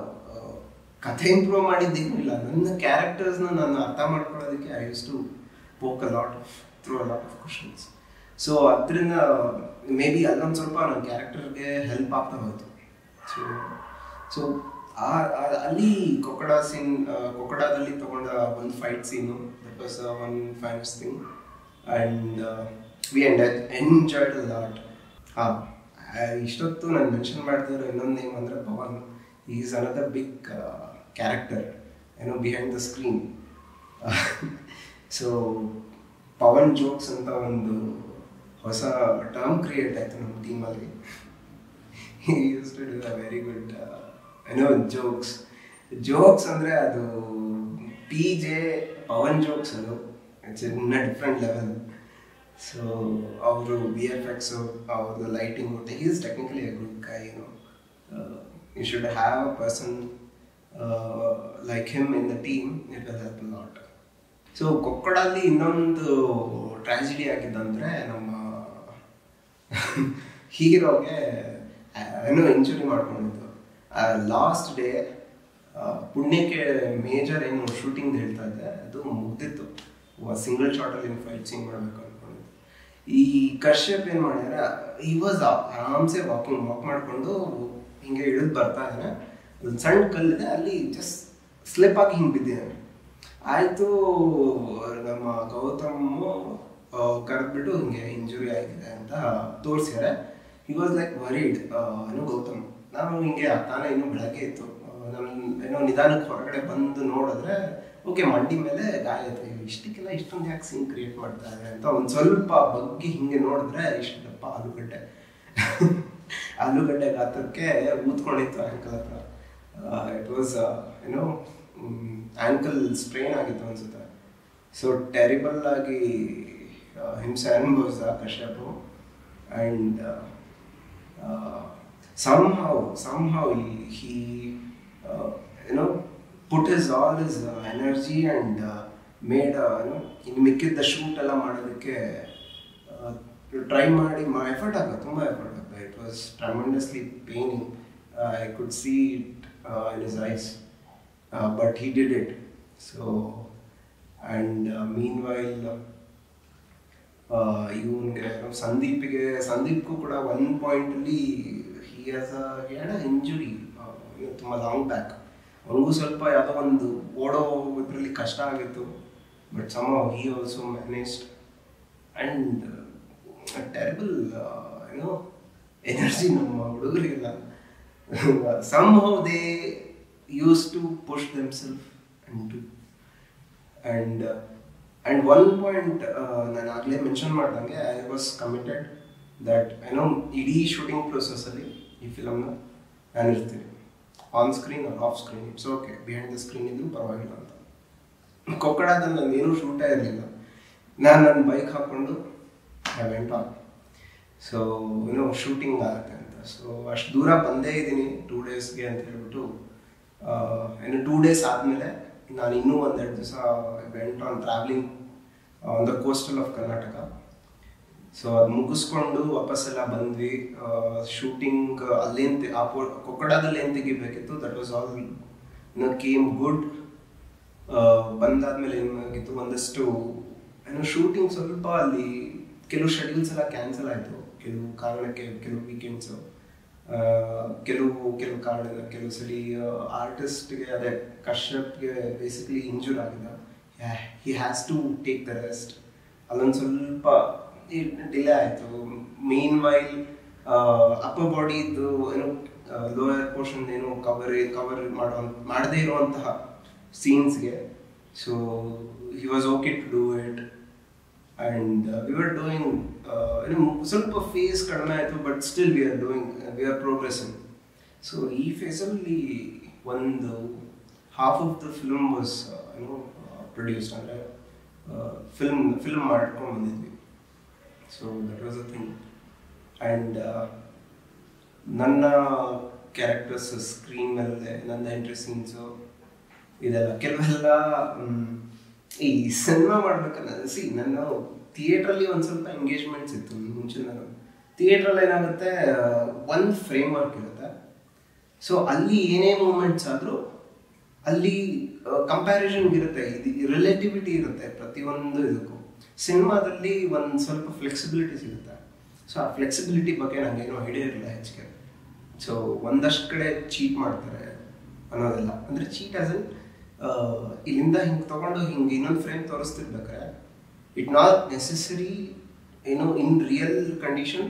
[SPEAKER 1] ಕಥೆ improve ಮಾಡಿದ್ದೇನೂ ಇಲ್ಲ ನನ್ನ ಕ್ಯಾರೆಕ್ಟರ್ಸ್ನ ನಾನು ಅರ್ಥ ಮಾಡ್ಕೊಳ್ಳೋದಕ್ಕೆ I use to poke a lot of through a lot of questions so ಅದರಿಂದ ಮೇ ಬಿ ಅಲ್ಲೊಂದು ಸ್ವಲ್ಪ ನನ್ನ ಕ್ಯಾರೆಕ್ಟರ್ಗೆ ಹೆಲ್ಪ್ ಆಗ್ತಾ ಹೋಯ್ತು ಸೊ ಸೊ ಅಲ್ಲಿ ಕೊಕ್ಕಡ ಸೀನ್ ಕೊಕ್ಕಡದಲ್ಲಿ ತಗೊಂಡ ಒಂದು fight scene that was one finest thing and we end enjoyed lot ಹಾಂ ಇಷ್ಟೊತ್ತು ನಾನು ಮೆನ್ಷನ್ ಮಾಡ್ತಿರೋ ಇನ್ನೊಂದು ನೇಮ್ ಅಂದರೆ Pavan is another big character ಏನೋ behind the screen so Pavan jokes ಅಂತ ಒಂದು ಹೊಸ ಟರ್ಮ್ ಕ್ರಿಯೇಟ್ ಆಯಿತು ನಮ್ಮ ಟೀಮಲ್ಲಿ use to do a very good ಏನೋ ಜೋಕ್ಸ್ ಜೋಕ್ಸ್ ಅಂದರೆ ಅದು ಪಿ ಜೆ ಪವನ್ ಜೋಕ್ಸ್ ಅದು it's in different level so ಅವರು ಬಿ ಎಫ್ ಎಕ್ಸು ಅವ್ರದ್ದು ಲೈಟಿಂಗ್ ಮತ್ತು is technically a good guy no you should have a person like him in the team it will help lot so ಕೊಕ್ಕಡಲ್ಲಿ ಇನ್ನೊಂದು tragedy ಆಗಿದ್ದಂದ್ರೆ ನಮ್ಮ ಹೀರೋಗೆ ಏನೋ injury ಮಾಡ್ಕೊಂಡಿದ್ದು ಲಾಸ್ಟ್ ಡೇ ಪುಣ್ಯಕ್ಕೆ ಮೇಜರ್ ಏನು ಶೂಟಿಂಗ್ ಹೇಳ್ತಾ ಇದ್ದೆ ಅದು ಮುಗ್ದಿತ್ತು ಸಿಂಗಲ್ ಶಾರ್ಟಲ್ಲಿ ಏನು ಫೈಟ್ ಸೀನ್ ಮಾಡಬೇಕು ಅನ್ಕೊಂಡಿದ್ದು ಈ ಕಶ್ಯಪ್ ಏನು ಮಾಡ್ಯಾರ ಈ ವಾಸ್ ಆರಾಮ್ಸೆ ವಾಕಿಂಗ್ ವಾಕ್ ಮಾಡಿಕೊಂಡು ಹಿಂಗೆ ಇಳಿದು ಬರ್ತಾ ಇದ್ದಾನೆ ಒಂದು ಸಣ್ಣ ಕಲ್ಲಿದೆ ಅಲ್ಲಿ ಜಸ್ಟ್ ಸ್ಲಿಪ್ ಆಗಿ ಹಿಂಗೆ ಬಿದ್ದಿದ್ದಾನೆ ಆಯಿತು ನಮ್ಮ ಗೌತಮ್ ಕರೆದ್ಬಿಟ್ಟು ಹಿಂಗೆ ಇಂಜುರಿ ಆಗಿದೆ ಅಂತ ತೋರಿಸ್ಯಾರೆ ಹಿ ವಾಸ್ ಲೈಕ್ ವರಿಡ್ ಏನೋ ಗೌತಮ್ ನಾನು ಹಿಂಗೆ ತಾನೇ ಇನ್ನೂ ಬೆಳಗ್ಗೆ ಇತ್ತು ನಮ್ಮ ಏನೋ ನಿಧಾನಕ್ಕೆ ಹೊರಗಡೆ ಬಂದು ನೋಡಿದ್ರೆ ಓಕೆ ಮಂಡಿ ಮೇಲೆ ಗಾಯ ಆಯ್ತು ಇಷ್ಟಕ್ಕೆಲ್ಲ ಇಷ್ಟೊಂದು ಯಾಕೆ ಸೀನ್ ಕ್ರಿಯೇಟ್ ಮಾಡ್ತಾ ಇದೆ ಅಂತ ಒಂದು ಸ್ವಲ್ಪ ಬಗ್ಗಿ ಹಿಂಗೆ ನೋಡಿದ್ರೆ ಇಷ್ಟಪ್ಪ ಆಲೂಗಡ್ಡೆ ಆಲೂಗಡ್ಡೆ ಗಾತ್ರಕ್ಕೆ ಊದ್ಕೊಂಡಿತ್ತು ಆ್ಯಂಕಲ್ ಹತ್ರ ಇಟ್ ವಾಸ್ ಏನೋ ಆ್ಯಂಕಲ್ ಸ್ಟ್ರೈನ್ ಆಗಿತ್ತು ಅನ್ಸುತ್ತೆ ಸೊ ಟೆರಿಬಲ್ ಆಗಿ ಹಿಂಸೆ ಅನುಭವಿಸಿದ Kashyap and somehow somehow he, he uh, you know put his all his uh, energy and uh, made uh, you know ಇನ್ನು ಮಿಕ್ಕಿದ್ದ ಶೂಟ್ ಎಲ್ಲ ಮಾಡೋದಕ್ಕೆ ಟ್ರೈ ಮಾಡಿ ಎಫರ್ಟ್ ಆಗ ತುಂಬ ಎಫರ್ಟ್ ಆಗ it was tremendously paining I could see it in his eyes but he did it so and meanwhile ಇವನ್ಗೆ ಸಂದೀಪ್ಗೆ ಸಂದೀಪ್ಗೂ ಕೂಡ ಒನ್ ಪಾಯಿಂಟಲ್ಲಿ ಹಿ ಹ್ಯಾಸ್ ಅ ಇಂಜುರಿ ತುಂಬ ಲಾಂಗ್ ಬ್ಯಾಕ್ ಅವನಿಗೂ ಸ್ವಲ್ಪ ಯಾವುದೋ ಒಂದು ಓಡೋ ಇದರಲ್ಲಿ ಕಷ್ಟ ಆಗಿತ್ತು but some he also managed and terrible ಏನೋ ಎನರ್ಜಿ ನಮ್ಮ ಹುಡುಗರಿಗೆಲ್ಲ somehow they use to push them self and to and and one point ನಾನು ಆಗಲೇ ಮೆನ್ಷನ್ ಮಾಡ್ದಂಗೆ ಐ ವಾಸ್ ಕಮಿಟೆಡ್ ದಟ್ ಏನೋ ಇಡೀ ಶೂಟಿಂಗ್ ಪ್ರೊಸೆಸಲ್ಲಿ ಈ ಫಿಲಮ್ನ ನಾನು ಇರ್ತೀನಿ on screen or off screen it's okay behind the screen ಇದ್ರೂ ಪರವಾಗಿಲ್ಲ ಅಂತ ಕೊಕ್ಕಡದಲ್ಲಿ ನಾನು ಏನೂ ಶೂಟೇ ಇರಲಿಲ್ಲ ನಾನು ನನ್ನ ಬೈಕ್ ಹಾಕ್ಕೊಂಡು ಐ ವೆಂಟ್ ಆನ್ ಸೊ ಏನೋ ಶೂಟಿಂಗ್ ಆಗುತ್ತೆ ಅಂತ ಸೊ ಅಷ್ಟು ದೂರ ಬಂದೇ ಇದ್ದೀನಿ ಟೂ ಡೇಸ್ಗೆ ಅಂತ ಹೇಳ್ಬಿಟ್ಟು ಏನು ಟೂ ಡೇಸ್ ಆದಮೇಲೆ ನಾನು ಇನ್ನೂ ಒಂದೆರಡು ದಿವಸ went on travelling on the coastal of Karnataka so ಅದು ಮುಗಿಸ್ಕೊಂಡು ವಾಪಸ್ಸೆಲ್ಲ ಬಂದ್ವಿ ಶೂಟಿಂಗ್ ಅಲ್ಲೇನು ಆ ಕೊಕ್ಕಡದಲ್ಲಿ ಏನು ತೆಗಿಬೇಕಿತ್ತು that was all no came good ಬಂದಾದ್ಮೇಲೆ ಏನಾಗಿತ್ತು ಒಂದಷ್ಟು ಏನೋ ಶೂಟಿಂಗ್ ಸ್ವಲ್ಪ ಅಲ್ಲಿ ಕೆಲವು ಶೆಡ್ಯೂಲ್ಸ್ ಎಲ್ಲ ಕ್ಯಾನ್ಸಲ್ ಆಯಿತು ಕೆಲವು ಕಾರಣಕ್ಕೆ ಕೆಲವು ವೀಕೆಂಡ್ಸು ಕೆಲವು ಕೆಲವು ಕಾರಣ ಕೆಲವು ಸರಿ ಆರ್ಟಿಸ್ಟ್ಗೆ ಅದೇ ಕಶ್ಯಪ್ಗೆ ಬೇಸಿಕಲಿ ಇಂಜೂರ್ ಆಗಿದೆ he has to take the rest ಅಲ್ಲೊಂದು ಸ್ವಲ್ಪ ಡಿಲೇ ಆಯಿತು ಮೇನ್ ವೈಲ್ ಅಪ್ಪರ್ ಬಾಡಿದು ಏನೋ ಲೋಯರ್ ಪೋರ್ಷನ್ ಏನು ಕವರ್ ಕವರ್ ಮಾಡೋ ಮಾಡದೇ ಇರುವಂತಹ ಸೀನ್ಸ್ಗೆ so he was okay to do it and we are doing ಏನು ಸ್ವಲ್ಪ ಫೇಸ್ ಕಡಿಮೆ ಆಯಿತು but still we are doing we are progressing so ಈ ಫೇಸಲ್ಲಿ ಒಂದು half of the film was ಏನೋ ಪ್ರೊಡ್ಯೂಸ್ಡ್ ಅಂದರೆ ಫಿಲ್ಮ್ ಫಿಲ್ಮ್ ಮಾಡ್ಕೊಂಡು ಬಂದಿದ್ವಿ so that was a thing and ನನ್ನ ಕ್ಯಾರೆಕ್ಟರ್ಸ್ ಸ್ಕ್ರೀನ್ ಮೇಲೆ ನನ್ನ ಎಂಟ್ರಿ ಸೀನ್ಸು ಇದೆಲ್ಲ ಕೆಲವೆಲ್ಲ ಈ ಸಿನಿಮಾ ಮಾಡ್ಬೇಕನ್ನ ಸಿ ನನ್ನ ಥಿಯೇಟ್ರಲ್ಲಿ ಒಂದು ಸ್ವಲ್ಪ ಎಂಗೇಜ್ಮೆಂಟ್ಸ್ ಇತ್ತು ಮುಂಚೆ ನಾನು ಥಿಯೇಟ್ರಲ್ಲಿ ಏನಾಗುತ್ತೆ ಒಂದು ಫ್ರೇಮ್ ವರ್ಕ್ ಇರುತ್ತೆ ಸೊ ಅಲ್ಲಿ ಏನೇ ಮೂಮೆಂಟ್ಸ್ ಆದರೂ ಅಲ್ಲಿ ಕಂಪ್ಯಾರಿಸನ್ ಇರುತ್ತೆ ಇದು ರಿಲೇಟಿವಿಟಿ ಇರುತ್ತೆ ಪ್ರತಿಯೊಂದು ಇದಕ್ಕೂ ಸಿನಿಮಾದಲ್ಲಿ ಒಂದು ಸ್ವಲ್ಪ ಫ್ಲೆಕ್ಸಿಬಿಲಿಟಿ ಸಿಗುತ್ತೆ ಸೊ ಆ ಫ್ಲೆಕ್ಸಿಬಿಲಿಟಿ ಬಗ್ಗೆ ನನಗೇನೋ ಐಡಿಯಾ ಇರಲಿಲ್ಲ ಹೆಚ್ಚಿಗೆ ಸೊ ಒಂದಷ್ಟು ಕಡೆ ಚೀಟ್ ಮಾಡ್ತಾರೆ ಅನ್ನೋದೆಲ್ಲ ಅಂದರೆ ಚೀಟ್ ಆಸ್ ಅನ್ ಇಲ್ಲಿಂದ ಹಿಂಗೆ ತೊಗೊಂಡು ಹಿಂಗೆ ಇನ್ನೊಂದು ಫ್ರೇಮ್ ತೋರಿಸ್ತಿರ್ಬೇಕಾರೆ ಇಟ್ ನಾಟ್ ನೆಸೆಸರಿ ಏನು ಇನ್ ರಿಯಲ್ ಕಂಡೀಷನ್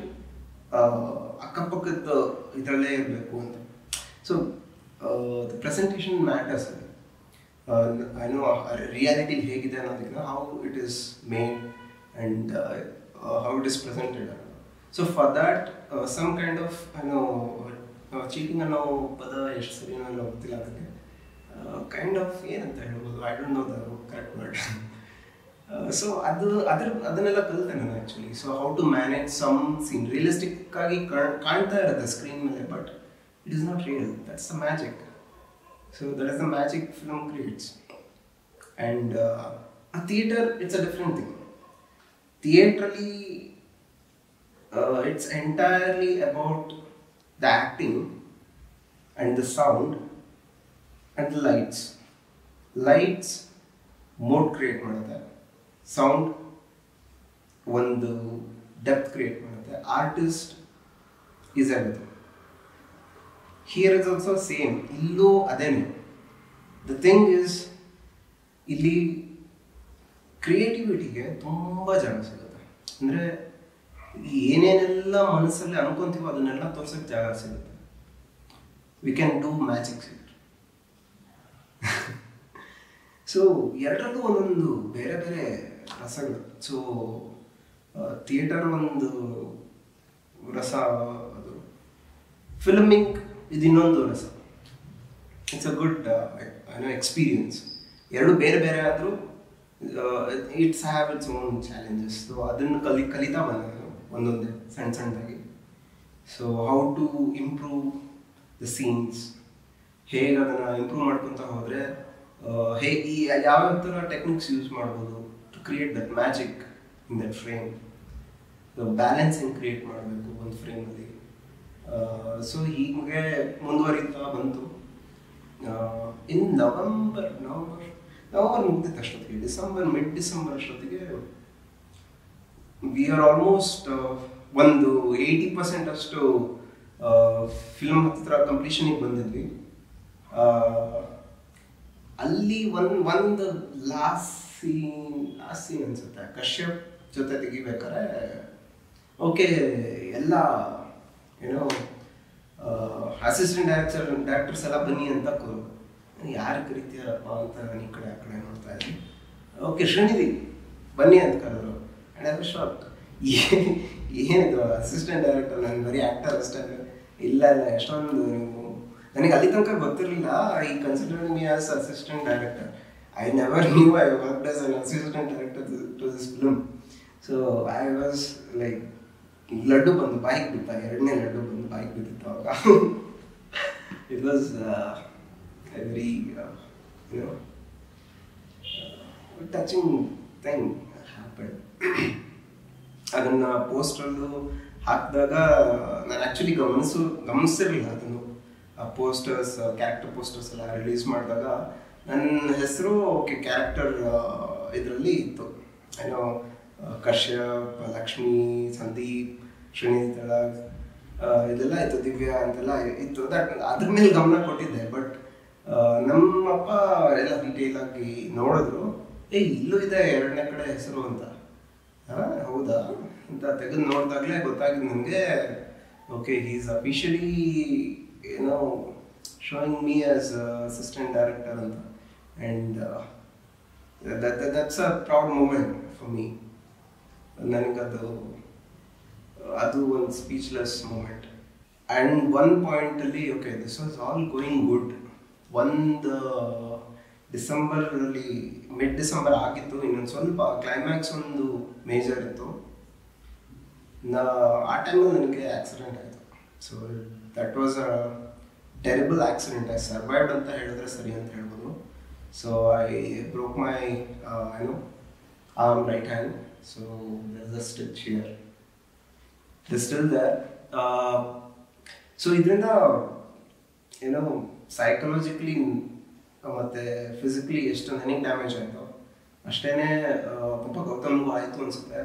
[SPEAKER 1] ಅಕ್ಕಪಕ್ಕದ ಇದರಲ್ಲೇ ಇರಬೇಕು ಅಂತ ಸೊ ದ ಪ್ರೆಸೆಂಟೇಷನ್ ಮ್ಯಾಟರ್ಸ್ ಅದು ಏನೋ ರಿಯಾಲಿಟಿ ಹೇಗಿದೆ ಅನ್ನೋದಕ್ಕಿಂತ how it is made and uh, uh, how it is presented. So for that, uh, some kind of you know cheating ಅನ್ನೋ ಪದ ಎಷ್ಟು ಸರಿ ನನಗೆ ಗೊತ್ತಿಲ್ಲ ಅದಕ್ಕೆ ಕೈಂಡ್ ಆಫ್ ಏನಂತ ಹೇಳ್ಬೋದು I don't know the correct word so ಅದು ಅದ್ರ ಅದನ್ನೆಲ್ಲ ಕಲಿತೆ ನಾನು actually so how to manage some scene realistic ಆಗಿ ಕಾಣ್- ಕಾಣ್ತಾ ಇರುತ್ತೆ ಸ್ಕ್ರೀನ್ ಮೇಲೆ but it is not real that's the magic so that is the magic film creates and a theater it's a different thing theatrally uh, it's entirely about the acting and the sound and the lights lights mode create ಮಾಡುತ್ತೆ sound ಒಂದು depth create ಮಾಡುತ್ತೆ artist is everything here is also same ಇಲ್ಲೂ ಅದೇನೆ the thing is ಇಲ್ಲಿ ಕ್ರಿಯೇಟಿವಿಟಿಗೆ ತುಂಬ ಜಾಗ ಸಿಗುತ್ತೆ ಅಂದರೆ ಏನೇನೆಲ್ಲ ಮನಸ್ಸಲ್ಲಿ ಅನ್ಕೊಂತೀವೋ ಅದನ್ನೆಲ್ಲ ತೋರ್ಸೋಕ್ಕೆ ಜಾಗ ಸಿಗುತ್ತೆ we can do magics it so ಎರಡರಲ್ಲೂ ಒಂದೊಂದು ಬೇರೆ ಬೇರೆ ರಸಗಳು ಸೊ ಥಿಯೇಟರ್ ಒಂದು ರಸ ಅದು ಫಿಲ್ಮಿಂಗ್ ಇದು ಇನ್ನೊಂದು ರಸ ಇಟ್ಸ್ ಅ ಗುಡ್ ಏನೋ ಎಕ್ಸ್ಪೀರಿಯನ್ಸ್ ಎರಡು ಬೇರೆ ಬೇರೆ ಆದರೂ it's have it's own challenges so ಅದನ್ನು ಕಲಿ ಕಲಿತಾ ಬಂದೆ ನಾನು ಒಂದೊಂದೇ ಸಣ್ಣ ಸಣ್ಣದಾಗಿ so how to improve the scenes ಹೇಗೆ ಅದನ್ನು ಇಂಪ್ರೂವ್ ಮಾಡ್ಕೊತ ಹೋದರೆ ಹೇಗೆ ಈ ಯಾವ ಥರ ಟೆಕ್ನಿಕ್ಸ್ ಯೂಸ್ ಮಾಡ್ಬೋದು to create that magic in that frame balancing create ಮಾಡಬೇಕು ಒಂದು ಫ್ರೇಮಲ್ಲಿ ಸೊ ಹೀಗೆ ಮುಂದುವರಿತಾ ಬಂತು ಇನ್ ನವೆಂಬರ್ ನವೆಂಬರ್ ನವೆಂಬರ್ ಮುಗ್ದಿತ್ತು ಅಷ್ಟೊತ್ತಿಗೆ ಡಿಸೆಂಬರ್ ಮಿಡ್ ಡಿಸೆಂಬರ್ ಅಷ್ಟೊತ್ತಿಗೆ ವಿ ಆರ್ ಆಲ್ಮೋಸ್ಟ್ ಒಂದು ಏಯ್ಟಿ ಪರ್ಸೆಂಟ್ ಅಷ್ಟು ಫಿಲ್ಮ್ ಹತ್ರ ಕಂಪ್ಲೀಷನಿಗೆ ಬಂದಿದ್ವಿ ಆ, ಅಲ್ಲಿ ಒಂದು ಒಂದು ಲಾಸ್ಟ್ ಸೀನ್ ಲಾಸ್ಟ್ ಸೀನ್ ಅನ್ಸುತ್ತೆ ಕಶ್ಯಪ್ ಜೊತೆ ತೆಗಿಬೇಕಾದ್ರೆ ಓಕೆ ಎಲ್ಲ ಏನೋ ಅಸಿಸ್ಟೆಂಟ್ ಡೈರೆಕ್ಟರ್ ಡೈರೆಕ್ಟರ್ಸ್ ಎಲ್ಲ ಬನ್ನಿ ಅಂತ ಯಾರು ಕರಿತೀರಪ್ಪ ಅಂತ ನಾನು ಈ ಕಡೆ ಆ ಕಡೆ ನೋಡ್ತಾ ಇದ್ದೀನಿ ಓಕೆ ಶ್ರೀನಿಧಿ ಬನ್ನಿ ಅಂತ ಕರೆದ್ರು ಆ್ಯಂಡ್ ಐ ಶಾಕ್ ಏನಿದು ಅಸಿಸ್ಟೆಂಟ್ ಡೈರೆಕ್ಟರ್ ನಾನು ಬರೀ ಆ್ಯಕ್ಟರ್ ಅಷ್ಟೇ ಇಲ್ಲ ಇಲ್ಲ ಎಷ್ಟೊಂದು ನೀವು ನನಗೆ ಅಲ್ಲಿ ತನಕ ಗೊತ್ತಿರಲಿಲ್ಲ I consider me as assistant director I never knew I work as an assistant director to this film so I was like laddu ಬಂದು ಬಾಯಿಗೆ ಬಿತ್ತ ಎರಡನೇ ಲಡ್ಡು ಬಂದು ಬಾಯಿಗೆ ಬಿದ್ದಿತ್ತು ಅವಾಗ it was very you know touching thing happen ಅದನ್ನ ಪೋಸ್ಟರ್ಲು ಹಾಕಿದಾಗ ನಾನು ಆ್ಯಕ್ಚುಲಿ ಗಮನಿಸು ಗಮನಿಸಿರಲಿಲ್ಲ ಅದನ್ನು ಆ ಪೋಸ್ಟರ್ಸ್ ಕ್ಯಾರೆಕ್ಟರ್ ಪೋಸ್ಟರ್ಸ್ ಎಲ್ಲ ರಿಲೀಸ್ ಮಾಡಿದಾಗ ನನ್ನ ಹೆಸರು ಓಕೆ ಕ್ಯಾರೆಕ್ಟರ್ ಇದರಲ್ಲಿ ಇತ್ತು ಏನೋ ಆ, ಕಶ್ಯಪ್ ಲಕ್ಷ್ಮಿ ಸಂದೀಪ್ ಶ್ರೀನಿಧಿ ಆ, ಇದೆಲ್ಲ ಇತ್ತು ದಿವ್ಯಾ ಅಂತೆಲ್ಲ ಇತ್ತು ದಟ್ ಅದ್ರ ಮೇಲೆ ಗಮನ ಕೊಟ್ಟಿದ್ದೆ ಬಟ್ ನಮ್ಮಪ್ಪ ಎಲ್ಲ ಡೀಟೇಲ್ ಆಗಿ ನೋಡಿದ್ರು ಏ ಇಲ್ಲೂ ಇದೆ ಎರಡನೇ ಕಡೆ ಹೆಸರು ಅಂತ ಆ, ಹೌದಾ ಅಂತ ತೆಗೆದು ನೋಡಿದಾಗಲೇ ಗೊತ್ತಾಗಿದ್ದು ನನಗೆ ಓಕೆ ಈಸ್ ಅಫಿಷಿಯಲಿ ಏನೋ showing me as assistant director ಅಂತ and that's a proud moment for me ನನಗದು ಅದು ಒಂದು ಸ್ಪೀಚ್ಲೆಸ್ ಮೂಮೆಂಟ್ ಆ್ಯಂಡ್ ಒನ್ ಪಾಯಿಂಟಲ್ಲಿ okay this was all going good ಒಂದು ಡಿಸೆಂಬರಲ್ಲಿ ಮಿಡ್ ಡಿಸೆಂಬರ್ ಆಗಿತ್ತು ಇನ್ನೊಂದು ಸ್ವಲ್ಪ ಕ್ಲೈಮ್ಯಾಕ್ಸ್ ಒಂದು ಮೇಜರ್ ಇತ್ತು ನಾ ಆ ಟೈಮಲ್ಲಿ ನನಗೆ ಆಕ್ಸಿಡೆಂಟ್ ಆಯಿತು so that was a terrible accident I survived ಅಂತ ಹೇಳಿದ್ರೆ ಸರಿ ಅಂತ ಹೇಳ್ಬೋದು ಸೊ ಐ ಬ್ರೋಕ್ ಮೈ ಏನು arm right hand so there's a stitch here still there so ಇದರಿಂದ ಏನೋ ಸೈಕಲಾಜಿಕಲಿ ಮತ್ತು ಫಿಸಿಕಲಿ ಎಷ್ಟು ನನಗೆ ಡ್ಯಾಮೇಜ್ ಆಯಿತು ಅಷ್ಟೇನೆ ಆ, ಪಾಪ ಗೌತಮ್ಗೂ ಆಯಿತು ಅನ್ಸುತ್ತೆ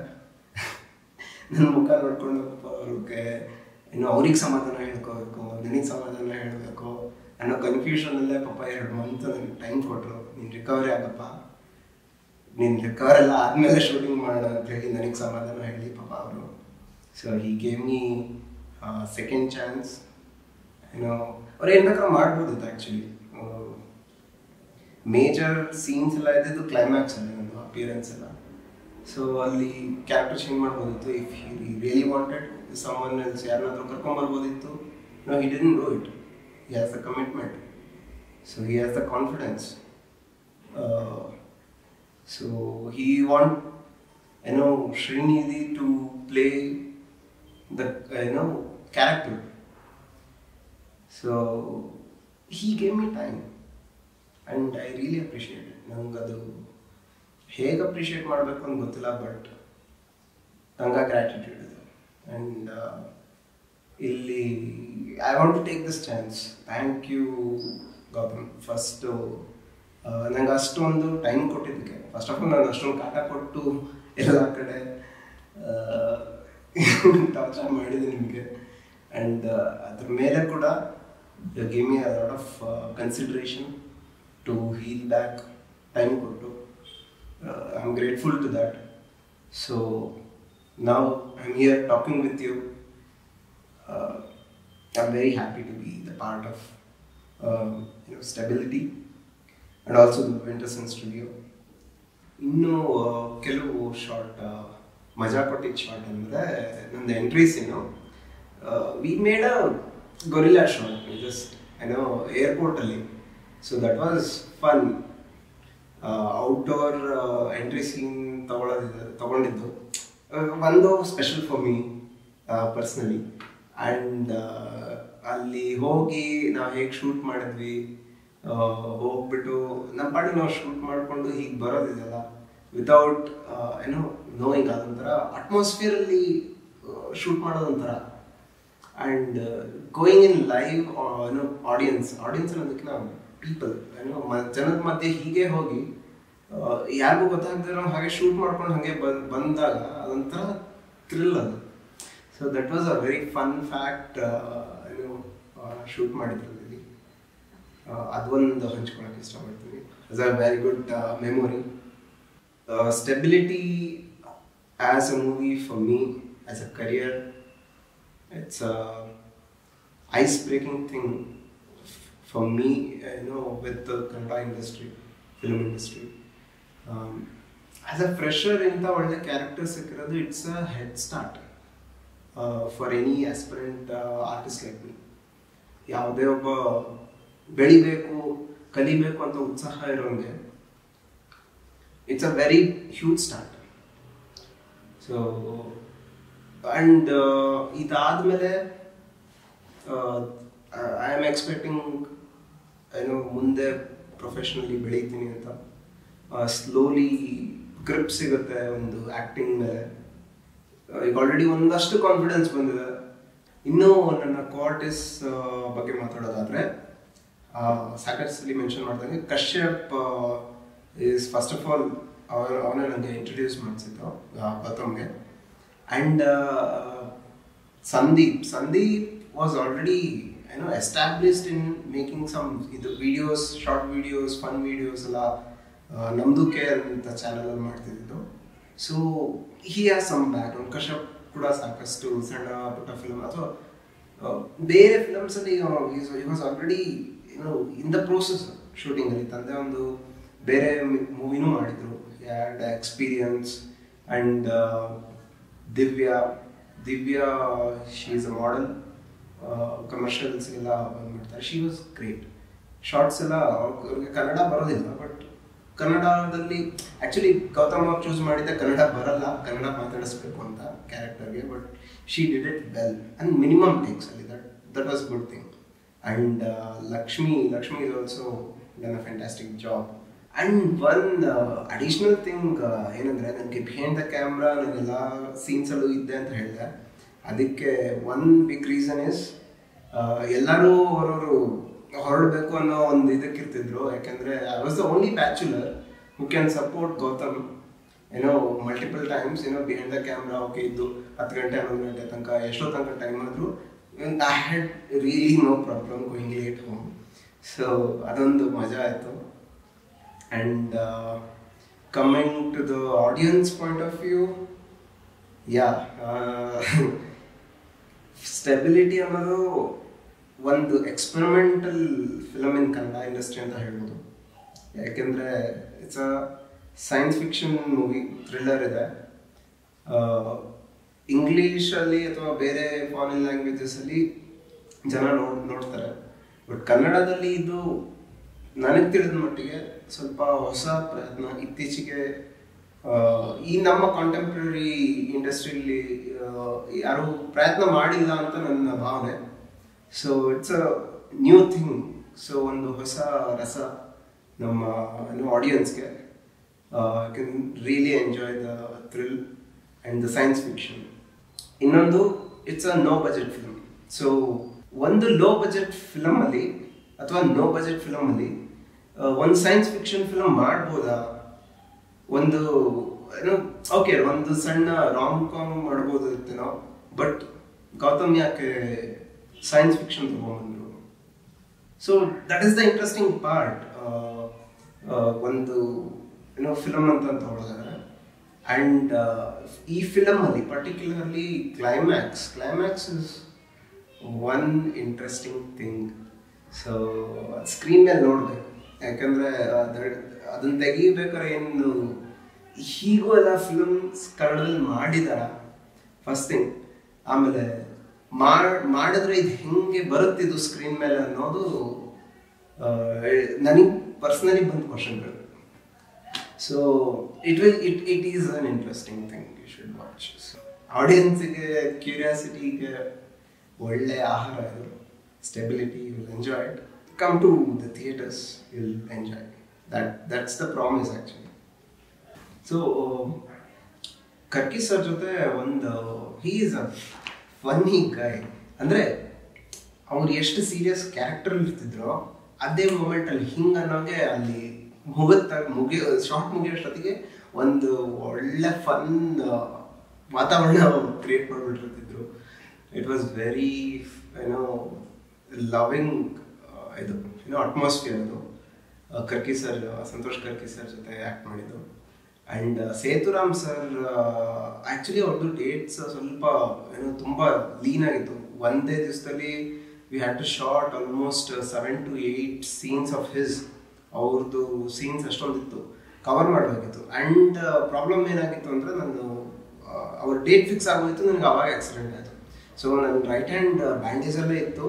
[SPEAKER 1] ನನ್ನ ಮುಖ ನೋಡ್ಕೊಂಡು ಪಾಪ ಅವ್ರಿಗೆ ಇನ್ನು ಅವ್ರಿಗೆ ಸಮಾಧಾನ ಹೇಳ್ಕೋಬೇಕು ನನಗೆ ಸಮಾಧಾನ ಹೇಳಬೇಕು ಅನ್ನೋ ಕನ್ಫ್ಯೂಷನಲ್ಲೇ ಪಾಪ ಎರಡು ಮಂತ್ ನನಗೆ ಟೈಮ್ ಕೊಟ್ಟರು ನೀನು ರಿಕವರಿ ಆಗಪ್ಪ ನೀನು ರಿಕವರ್ ಎಲ್ಲ ಆದಮೇಲೆ ಶೂಟಿಂಗ್ ಮಾಡೋಣ ಅಂತ ಹೇಳಿ ನನಗೆ ಸಮಾಧಾನ ಹೇಳಿ ಪಾಪ ಅವರು so he gave me second chance ಏನೋ ಅವ್ರು ಏನು ಬೇಕಾದ್ರೂ ಮಾಡ್ಬೋದಿತ್ತು ಆ್ಯಕ್ಚುಲಿ ಮೇಜರ್ ಸೀನ್ಸ್ ಎಲ್ಲ ಇದ್ದಿದ್ದು ಕ್ಲೈಮ್ಯಾಕ್ಸ್ ಅಲ್ಲಿ ನನ್ನ ಅಪಿಯರೆನ್ಸ್ ಎಲ್ಲ ಸೊ ಅಲ್ಲಿ ಕ್ಯಾರೆಕ್ಟರ್ ಚೇಂಜ್ ಮಾಡ್ಬೋದಿತ್ತು if he really wanted someone else ಯಾರನ್ನಾದ್ರೂ ಕರ್ಕೊಂಬರ್ಬೋದಿತ್ತು no he didn't do it he has the commitment so he has the confidence so he want ಏನೋ ಶ್ರೀನಿಧಿ ಟು ಪ್ಲೇ ದ ಏನೋ character so he gave me time and I really appreciate ನಂಗೆ ಅದು ಹೇಗೆ appreciate ಮಾಡಬೇಕು ಅಂತ ಗೊತ್ತಿಲ್ಲ but ನಂಗೆ gratitude ಇದು ಆ್ಯಂಡ್ ಇಲ್ಲಿ I want to take this chance thank you Gautam first ನಂಗೆ ಅಷ್ಟೊಂದು ಟೈಮ್ ಕೊಟ್ಟಿದ್ದಕ್ಕೆ ಫಸ್ಟ್ ಆಫ್ ಆಲ್ ನಾನು ಅಷ್ಟೊಂದು ಕಾಟ ಕೊಟ್ಟು ಎಲ್ಲ ಕಡೆ ಟಾರ್ಚರ್ ಮಾಡಿದೆ ನಿಮಗೆ ಆ್ಯಂಡ್ ಅದ್ರ ಮೇಲೆ ಕೂಡ gave me a lot of consideration to heal back time ಕೊಟ್ಟು I am grateful to that so ನಾವು I am here talking with you I am very happy to be the part of you know Stability and also the Winterson studio ಇನ್ನು ಕೆಲವು short ಮಜಾ ಕೊಟ್ಟಿದ್ದ short ಅಂದರೆ ನಂದು entries ಏನು we made a gorilla short just ಏನೋ ಏರ್ಪೋರ್ಟಲ್ಲಿ so that was fun outdoor entry scene ತಗೊಳ್ಳೋದಿದೆ ತಗೊಂಡಿದ್ದು ಒಂದು special for me personally and ಅಲ್ಲಿ ಹೋಗಿ ನಾವು ಹೇಗೆ ಶೂಟ್ ಮಾಡಿದ್ವಿ ಹೋಗ್ಬಿಟ್ಟು ನಮ್ಮ ಪಾಡಿಗೆ ನಾವು ಶೂಟ್ ಮಾಡಿಕೊಂಡು ಹೀಗೆ ಬರೋದಿದೆಯಲ್ಲ ವಿತೌಟ್ ಏನೋ ನೋಯಿಂಗ್ ಅದೊಂಥರ ಅಟ್ಮಾಸ್ಫಿಯರಲ್ಲಿ ಶೂಟ್ ಮಾಡೋದೊಂಥರ ಆ್ಯಂಡ್ ಗೋಯಿಂಗ್ ಇನ್ ಲೈವ್ ಏನೋ ಆಡಿಯನ್ಸ್ ಆಡಿಯನ್ಸ್ ಅನ್ನೋದಕ್ಕಿಂತ ಪೀಪಲ್ ಏನೋ ಮ ಜನದ ಮಧ್ಯೆ ಹೀಗೆ ಹೋಗಿ ಯಾರಿಗೂ ಗೊತ್ತಾಗ್ದಿರೋ ಹಾಗೆ ಶೂಟ್ ಮಾಡ್ಕೊಂಡು ಹಾಗೆ ಬಂದ್ ಬಂದಾಗ ಅದೊಂಥರ ಥ್ರಿಲ್ ಅದು so that was a very fun fact ಏನು ಶೂಟ್ ಮಾಡಿದ್ರಲ್ಲಿ ಅದೊಂದು ಹಂಚ್ಕೊಳಕ್ಕೆ ಇಷ್ಟಪಡ್ತೀನಿ is a very good memory Stability as a movie for me as a career it's a ice breaking thing for me, you know, with the Kannada industry, film industry. Um, as a fresher ಇಂಥ ಒಳ್ಳೆ character ಸಿಕ್ಕಿರೋದು it's a head start for any aspirant artist like me ಯಾವುದೇ ಒಬ್ಬ ಬೆಳಿಬೇಕು ಕಲಿಬೇಕು ಅಂತ ಉತ್ಸಾಹ ಇರೋಂಗೆ it's a very huge start so and ಇದಾದಮೇಲೆ ಐ ಆಮ್ ಎಕ್ಸ್ಪೆಕ್ಟಿಂಗ್ ಏನೋ ಮುಂದೆ ಪ್ರೊಫೆಷ್ನಲಿ ಬೆಳೀತೀನಿ ಅಂತ ಸ್ಲೋಲಿ ಗ್ರಿಪ್ ಸಿಗುತ್ತೆ ಒಂದು ಆ್ಯಕ್ಟಿಂಗ್ ಮೇಲೆ ಈಗ ಆಲ್ರೆಡಿ ಒಂದಷ್ಟು ಕಾನ್ಫಿಡೆನ್ಸ್ ಬಂದಿದೆ ಇನ್ನೂ ನನ್ನ ಕೋಆರ್ಟಿಸ್ ಬಗ್ಗೆ ಮಾತಾಡೋದಾದರೆ ಸಾಕಷ್ಟು ಮೆನ್ಷನ್ ಮಾಡಿದಂಗೆ Kashyap is first of all ಅವನ ಅವನೇ ನನಗೆ ಇಂಟ್ರೊಡ್ಯೂಸ್ ಮಾಡಿಸಿದ್ದು ಗೌತಮ್ಗೆ and Sandeep Sandeep was already ಏನೋ ಎಸ್ಟಾಬ್ಲಿಷ್ಡ್ ಇನ್ ಮೇಕಿಂಗ್ ಸಮ್ ಇದು videos short videos fun videos ಎಲ್ಲ ನಮ್ದು ಕೇರ್ ಅಂತ ಚಾನಲಲ್ಲಿ ಮಾಡ್ತಿದ್ದು so he has some background Kashyap ಕೂಡ ಸಾಕಷ್ಟು ಸಣ್ಣ ಪುಟ್ಟ ಫಿಲ್ಮ್ ಅಥವಾ ಬೇರೆ ಫಿಲಮ್ಸಲ್ಲಿ ಈ ವಾಸ್ ಆಲ್ರೆಡಿ ಏನೋ ಇನ್ ದ ಪ್ರೋಸೆಸ್ ಶೂಟಿಂಗಲ್ಲಿ ತಂದೆ ಒಂದು ಬೇರೆ ಮೂವಿನೂ ಮಾಡಿದ್ರು had experience and Divya Divya she is a model ಕಮರ್ಷಿಯಲ್ಸ್ಗೆಲ್ಲ ಮಾಡ್ತಾರೆ ಶಿ ವಾಸ್ ಗ್ರೇಟ್ ಶಾರ್ಟ್ಸ್ ಎಲ್ಲ ಅವ್ರಿಗೆ ಕನ್ನಡ ಬರೋದಿಲ್ಲ ಬಟ್ ಕನ್ನಡದಲ್ಲಿ ಆ್ಯಕ್ಚುಲಿ ಗೌತಮ್ ಅವ್ರು ಚೂಸ್ ಮಾಡಿದ್ದೆ ಕನ್ನಡ ಬರಲ್ಲ ಕನ್ನಡ ಮಾತಾಡಿಸ್ಬೇಕು ಅಂತ ಕ್ಯಾರೆಕ್ಟರ್ಗೆ but she did it well and minimum takes ಅಲ್ಲಿ that that was good thing and Lakshmi Lakshmi is also done a fantastic job and one additional thing ಏನಂದರೆ ನನಗೆ ಬಿಹೈಂಡ್ ದ ಕ್ಯಾಮ್ರಾ ನಾನೆಲ್ಲ ಸೀನ್ಸಲ್ಲೂ ಇದ್ದೆ ಅಂತ ಹೇಳಿದೆ ಅದಕ್ಕೆ ಒನ್ ಬಿಗ್ ರೀಸನ್ ಇಸ್ ಎಲ್ಲರೂ ಅವರವರು ಹೊರಡಬೇಕು ಅನ್ನೋ ಒಂದು ಇದಕ್ಕಿರ್ತಿದ್ರು ಯಾಕೆಂದರೆ I was the only bachelor who can support Gautam ಏನೋ ಮಲ್ಟಿಪಲ್ ಟೈಮ್ಸ್ ಏನೋ ಬಿಹೈಂಡ್ ದ ಕ್ಯಾಮ್ರಾ ಓಕೆ ಇದ್ದು ಹತ್ತು ಗಂಟೆ ಹನ್ನೊಂದು ಗಂಟೆ ತನಕ ಎಷ್ಟೋ ತನಕ ಟೈಮ್ ಆದರೂ I had really no problem going late home so ಅದೊಂದು ಮಜಾ ಆಯಿತು and coming to the audience point of view yeah Stability ಅನ್ನೋದು ಒಂದು experimental film in Kannada industry ಅಂತ ಹೇಳ್ಬೋದು ಯಾಕೆಂದರೆ it's a science fiction movie thriller ಇದೆ ಇಂಗ್ಲೀಷಲ್ಲಿ ಅಥವಾ ಬೇರೆ ಫಾರಿನ್ ಲ್ಯಾಂಗ್ವೇಜಸಲ್ಲಿ ಜನ ನೋಡ್ ನೋಡ್ತಾರೆ ಬಟ್ ಕನ್ನಡದಲ್ಲಿ ಇದು ನನಗೆ ತಿಳಿದ ಮಟ್ಟಿಗೆ ಸ್ವಲ್ಪ ಹೊಸ ಪ್ರಯತ್ನ ಇತ್ತೀಚೆಗೆ ಆ, ಈ ನಮ್ಮ ಕಾಂಟೆಂಪ್ರರಿ ಇಂಡಸ್ಟ್ರಿಯಲ್ಲಿ ಯಾರು ಪ್ರಯತ್ನ ಮಾಡಿಲ್ಲ ಅಂತ ನನ್ನ ಭಾವನೆ so it's a new thing so ಒಂದು ಹೊಸ ರಸ ನಮ್ಮ ಆಡಿಯನ್ಸ್ಗೆ can really enjoy the thrill and the science fiction ಇನ್ನೊಂದು it's a no budget film so ಒಂದು ಲೋ ಬಜೆಟ್ ಫಿಲಮಲ್ಲಿ ಅಥವಾ ನೋ ಬಜೆಟ್ ಫಿಲಮಲ್ಲಿ ಒಂದು ಸೈನ್ಸ್ ಫಿಕ್ಷನ್ ಫಿಲಮ್ ಮಾಡ್ಬೋದಾ ಒಂದು ಏನು ಓಕೆ ಒಂದು ಸಣ್ಣ ರಾಮ್ ಕಾಮ್ ಮಾಡ್ಬೋದಿತ್ತು ನಾವು ಬಟ್ ಗೌತಮ್ ಯಾಕೆ ಸೈನ್ಸ್ ಫಿಕ್ಷನ್ ತಗೊಂಡ್ಬಂದ್ರು so that is the interesting part ಒಂದು ಏನೋ ಫಿಲಮ್ ಅಂತ ತಗೊಳ್ಳೋದಾದ್ರೆ ಆ್ಯಂಡ್ ಈ ಫಿಲಮಲ್ಲಿ particularly climax climax is one interesting thing so screen ಮೇಲೆ ನೋಡಬೇಕು ಯಾಕಂದರೆ ಅದನ್ನ ತೆಗಿಬೇಕಾದ್ರೆ ಏನು ಹೀಗೂ ಎಲ್ಲ ಫಿಲ್ಮ್ಸ್ ಕನ್ನಡದಲ್ಲಿ ಮಾಡಿದಾರ ಫಸ್ಟ್ ಥಿಂಗ್ ಆಮೇಲೆ ಮಾಡಿದ್ರೆ ಇದು ಹೆಂಗೆ ಬರುತ್ತಿದ್ದು ಸ್ಕ್ರೀನ್ ಮೇಲೆ ಅನ್ನೋದು ನನಗೆ ಪರ್ಸ್ನಲಿ ಬಂದ ಕ್ವಶನ್ಗಳು so it will it it is an interesting thing you should watch ಆಡಿಯನ್ಸಿಗೆ ಕ್ಯೂರಿಯಾಸಿಟಿಗೆ ಒಳ್ಳೆ ಆಹಾರ ಇದು Stability will enjoy it come to the theatres will enjoy that that's the promise actually so Karki sir ಜೊತೆ ಒಂದು ಹೀ ಈಸ್ ಅ ಫನ್ನಿ ಗೈ ಅಂದರೆ ಅವ್ರು ಎಷ್ಟು ಸೀರಿಯಸ್ ಕ್ಯಾರೆಕ್ಟರ್ ಇರ್ತಿದ್ರೋ ಅದೇ ಮೂಮೆಂಟಲ್ಲಿ ಹಿಂಗೆ ಅನ್ನೋಗೆ ಅಲ್ಲಿ ಮುಗುತ್ತ ಮುಗಿಯೋ ಶಾರ್ಟ್ ಮುಗಿಯೋಷ್ಟೊತ್ತಿಗೆ ಒಂದು ಒಳ್ಳೆ ಫನ್ ವಾತಾವರಣ ಕ್ರಿಯೇಟ್ ಮಾಡಿಬಿಟ್ಟಿರ್ತಿದ್ರು ಇಟ್ ವಾಸ್ ವೆರಿ ಏನೋ ಲವಿಂಗ್ ಇದು ಏನೋ ಅಟ್ಮಾಸ್ಫಿಯರ್ ಅದು ಕರ್ಕಿ ಸರ್ ಸಂತೋಷ್ ಕರ್ಕಿ ಸರ್ ಜೊತೆ ಆ್ಯಕ್ಟ್ ಮಾಡಿದ್ದು ಆ್ಯಂಡ್ ಸೇತುರಾಮ್ ಸರ್ ಆ್ಯಕ್ಚುಲಿ ಅವ್ರದ್ದು ಡೇಟ್ಸ್ ಸ್ವಲ್ಪ ಏನೋ ತುಂಬ ಲೀನ್ ಆಗಿತ್ತು ಒಂದೇ ದಿವಸದಲ್ಲಿ we had to short almost seven to eight scenes of his ಅವ್ರದ್ದು ಸೀನ್ಸ್ ಅಷ್ಟೊಂದಿತ್ತು ಕವರ್ ಮಾಡಬೇಕಿತ್ತು ಆ್ಯಂಡ್ ಪ್ರಾಬ್ಲಮ್ ಏನಾಗಿತ್ತು ಅಂದರೆ ನಾನು ಅವ್ರ ಡೇಟ್ ಫಿಕ್ಸ್ ಆಗೋಯ್ತು ನನಗೆ ಅವಾಗ ಆಕ್ಸಿಡೆಂಟ್ ಆಯಿತು ಸೊ ನನ್ನ ರೈಟ್ ಹ್ಯಾಂಡ್ ಬ್ಯಾಂಡೇಜಲ್ಲೇ ಇತ್ತು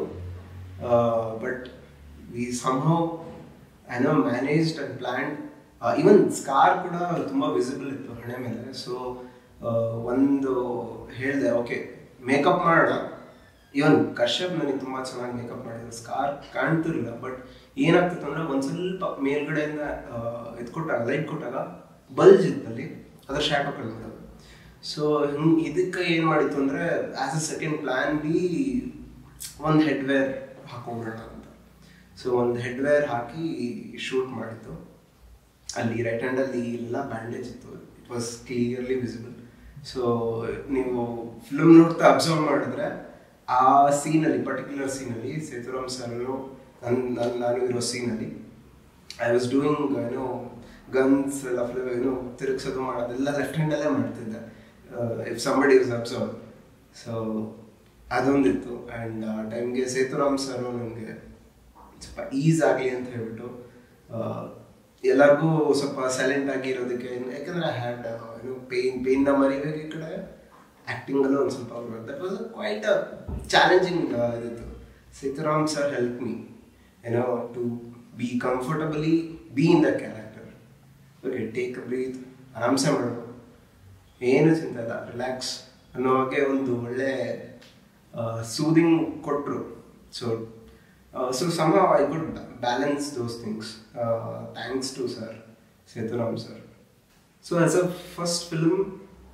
[SPEAKER 1] but we somehow I know managed and planned even scar ಕೂಡ ತುಂಬ ವಿಸಿಬಲ್ ಇತ್ತು ಹಣೆ ಮೇಲೆ ಸೊ ಒಂದು ಹೇಳಿದೆ ಓಕೆ ಮೇಕಪ್ ಮಾಡೋಣ ಇವನ್ ಕಶ್ಯಪ್ ನನಗೆ ತುಂಬ ಚೆನ್ನಾಗಿ ಮೇಕಪ್ ಮಾಡಿದ್ರು ಸ್ಕಾರ್ ಕಾಣ್ತಿರಲಿಲ್ಲ ಬಟ್ ಏನಾಗ್ತಿತ್ತು ಅಂದರೆ ಒಂದು ಸ್ವಲ್ಪ ಮೇಲ್ಗಡೆಯಿಂದ ಇದು ಕೊಟ್ಟಾಗ ಲೈಟ್ ಕೊಟ್ಟಾಗ ಬಲ್ಜ್ ಇತ್ತಲ್ಲಿ ಅದರ ಶಾಟೋ ಕಳ್ಬಿಡೋದು ಸೊ ಹಿಂಗೆ ಇದಕ್ಕೆ ಏನು ಮಾಡಿತ್ತು ಅಂದರೆ as a second plan B ಒಂದು ಹೆಡ್ವೇರ್ ಹಾಕೊಂಡ್ಬಿಡೋಣ ಅಂತ ಸೊ ಒಂದು ಹೆಡ್ವೇರ್ ಹಾಕಿ ಶೂಟ್ ಮಾಡಿತ್ತು ಅಲ್ಲಿ ರೈಟ್ ಹ್ಯಾಂಡಲ್ಲಿ ಎಲ್ಲ ಬ್ಯಾಂಡೇಜ್ ಇತ್ತು it was clearly visible so ನೀವು ಫಿಲ್ಮ್ ನೋಡ್ತಾ ಅಬ್ಸರ್ವ್ ಮಾಡಿದ್ರೆ ಆ ಸೀನಲ್ಲಿ ಪರ್ಟಿಕ್ಯುಲರ್ ಸೀನಲ್ಲಿ ಸೇತುರಾಮ್ ಸರ್ ನನ್ನ ನನ್ನ ನಾನು ಇರೋ ಸೀನಲ್ಲಿ ಐ ವಾಸ್ ಡೂಯಿಂಗ್ ಏನೋ ಗನ್ಸ್ ಎಲ್ಲ ಏನೋ ತಿರುಗಿಸೋದು ಮಾಡೋದೆಲ್ಲ ಲೆಫ್ಟ್ ಹ್ಯಾಂಡಲ್ಲೇ ಮಾಡ್ತಿದ್ದೆ if somebody is observe so ಅದೊಂದಿತ್ತು ಆ್ಯಂಡ್ ಆ ಟೈಮ್ಗೆ ಸೇತುರಾಮ್ ಸರ್ ನನಗೆ ಸ್ವಲ್ಪ ಈಸ್ ಆಗಲಿ ಅಂತ ಹೇಳ್ಬಿಟ್ಟು ಎಲ್ಲರಿಗೂ ಸ್ವಲ್ಪ ಸೈಲೆಂಟ್ ಆಗಿ ಇರೋದಕ್ಕೆ ಯಾಕಂದ್ರೆ ಐ ಹ್ಯಾಡ್ ಏನು ಪೇನ್ ಪೇನ್ನ ಮರಿಬೇಕು ಈ ಕಡೆ ಆ್ಯಕ್ಟಿಂಗಲ್ಲೂ ಒಂದು ಸ್ವಲ್ಪ that was quite a challenging ಇದಿತ್ತು ಸೀತಾರಾಮ್ ಸರ್ ಹೆಲ್ಪ್ ಮೀ ಏನೋ to be comfortably be in the character okay take a breath ಆರಾಮ್ಸೆ ಮಾಡು ಏನು ಚಿಂತೆ ಇಲ್ಲ ರಿಲ್ಯಾಕ್ಸ್ ಅನ್ನೋ ಹಾಗೆ ಒಂದು ಒಳ್ಳೆ ಸೂದಿಂಗ್ ಕೊಟ್ಟರು so so some I good balance those things thanks to sir Sethuram sir so as a first film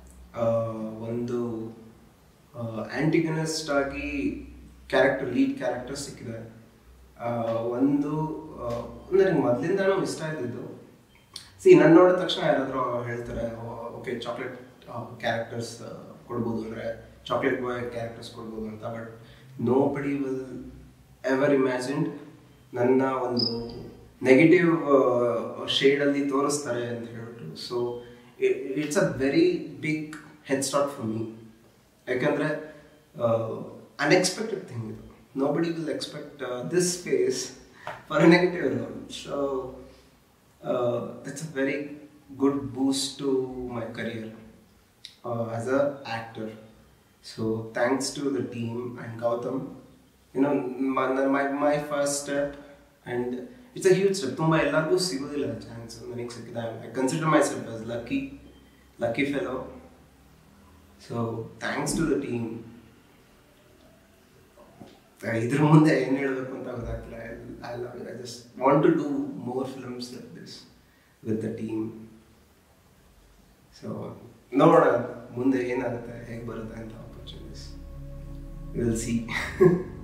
[SPEAKER 1] ಒಂದು ಆ್ಯಂಟಿಗನಿಸ್ಟ್ ಆಗಿ ಕ್ಯಾರೆಕ್ಟರ್ ಲೀಡ್ ಕ್ಯಾರೆಕ್ಟರ್ ಸಿಕ್ಕಿದೆ ಒಂದು ನನಗೆ ಮೊದಲಿಂದನೂ ಇಷ್ಟ ಇದ್ದಿದ್ದು ಸಿ ನನ್ನ ನೋಡಿದ ತಕ್ಷಣ ಯಾರಾದರೂ ಹೇಳ್ತಾರೆ ಓಕೆ ಚಾಕ್ಲೇಟ್ ಕ್ಯಾರೆಕ್ಟರ್ಸ್ ಕೊಡ್ಬೋದು ಅಂದರೆ ಚಾಕ್ಲೇಟ್ ಬಾಯ್ ಕ್ಯಾರೆಕ್ಟರ್ಸ್ ಕೊಡ್ಬೋದು ಅಂತ but nobody will ever imagined ನನ್ನ ಒಂದು ನೆಗೆಟಿವ್ ಶೇಡಲ್ಲಿ ತೋರಿಸ್ತಾರೆ ಅಂತ ಹೇಳ್ಬಿಟ್ಟು so it's a very big head start for me ಯಾಕಂದರೆ ಅನ್ಎಕ್ಸ್ಪೆಕ್ಟೆಡ್ ಥಿಂಗ್ ಇದು nobody will expect this space for a negative role so that's a very good boost to my career as a actor so thanks to the team and Gautam you know my my first step and it's a huge step ತುಂಬ ಎಲ್ಲರಿಗೂ ಸಿಗೋದಿಲ್ಲ chance ನನಗೆ ಸಿಕ್ಕಿದೆ I consider myself as lucky lucky fellow so thanks to the team ಇದ್ರ ಮುಂದೆ ಏನು ಹೇಳಬೇಕು ಅಂತ ಗೊತ್ತಾಗ್ತಿಲ್ಲ I love I just want to do more films like this with the team so ನೋಡೋಣ ಮುಂದೆ ಏನಾಗುತ್ತೆ ಹೇಗೆ ಬರುತ್ತೆ ಅಂತ ಆಪರ್ಚುನಿಟೀಸ್ ವಿಲ್ ಸಿ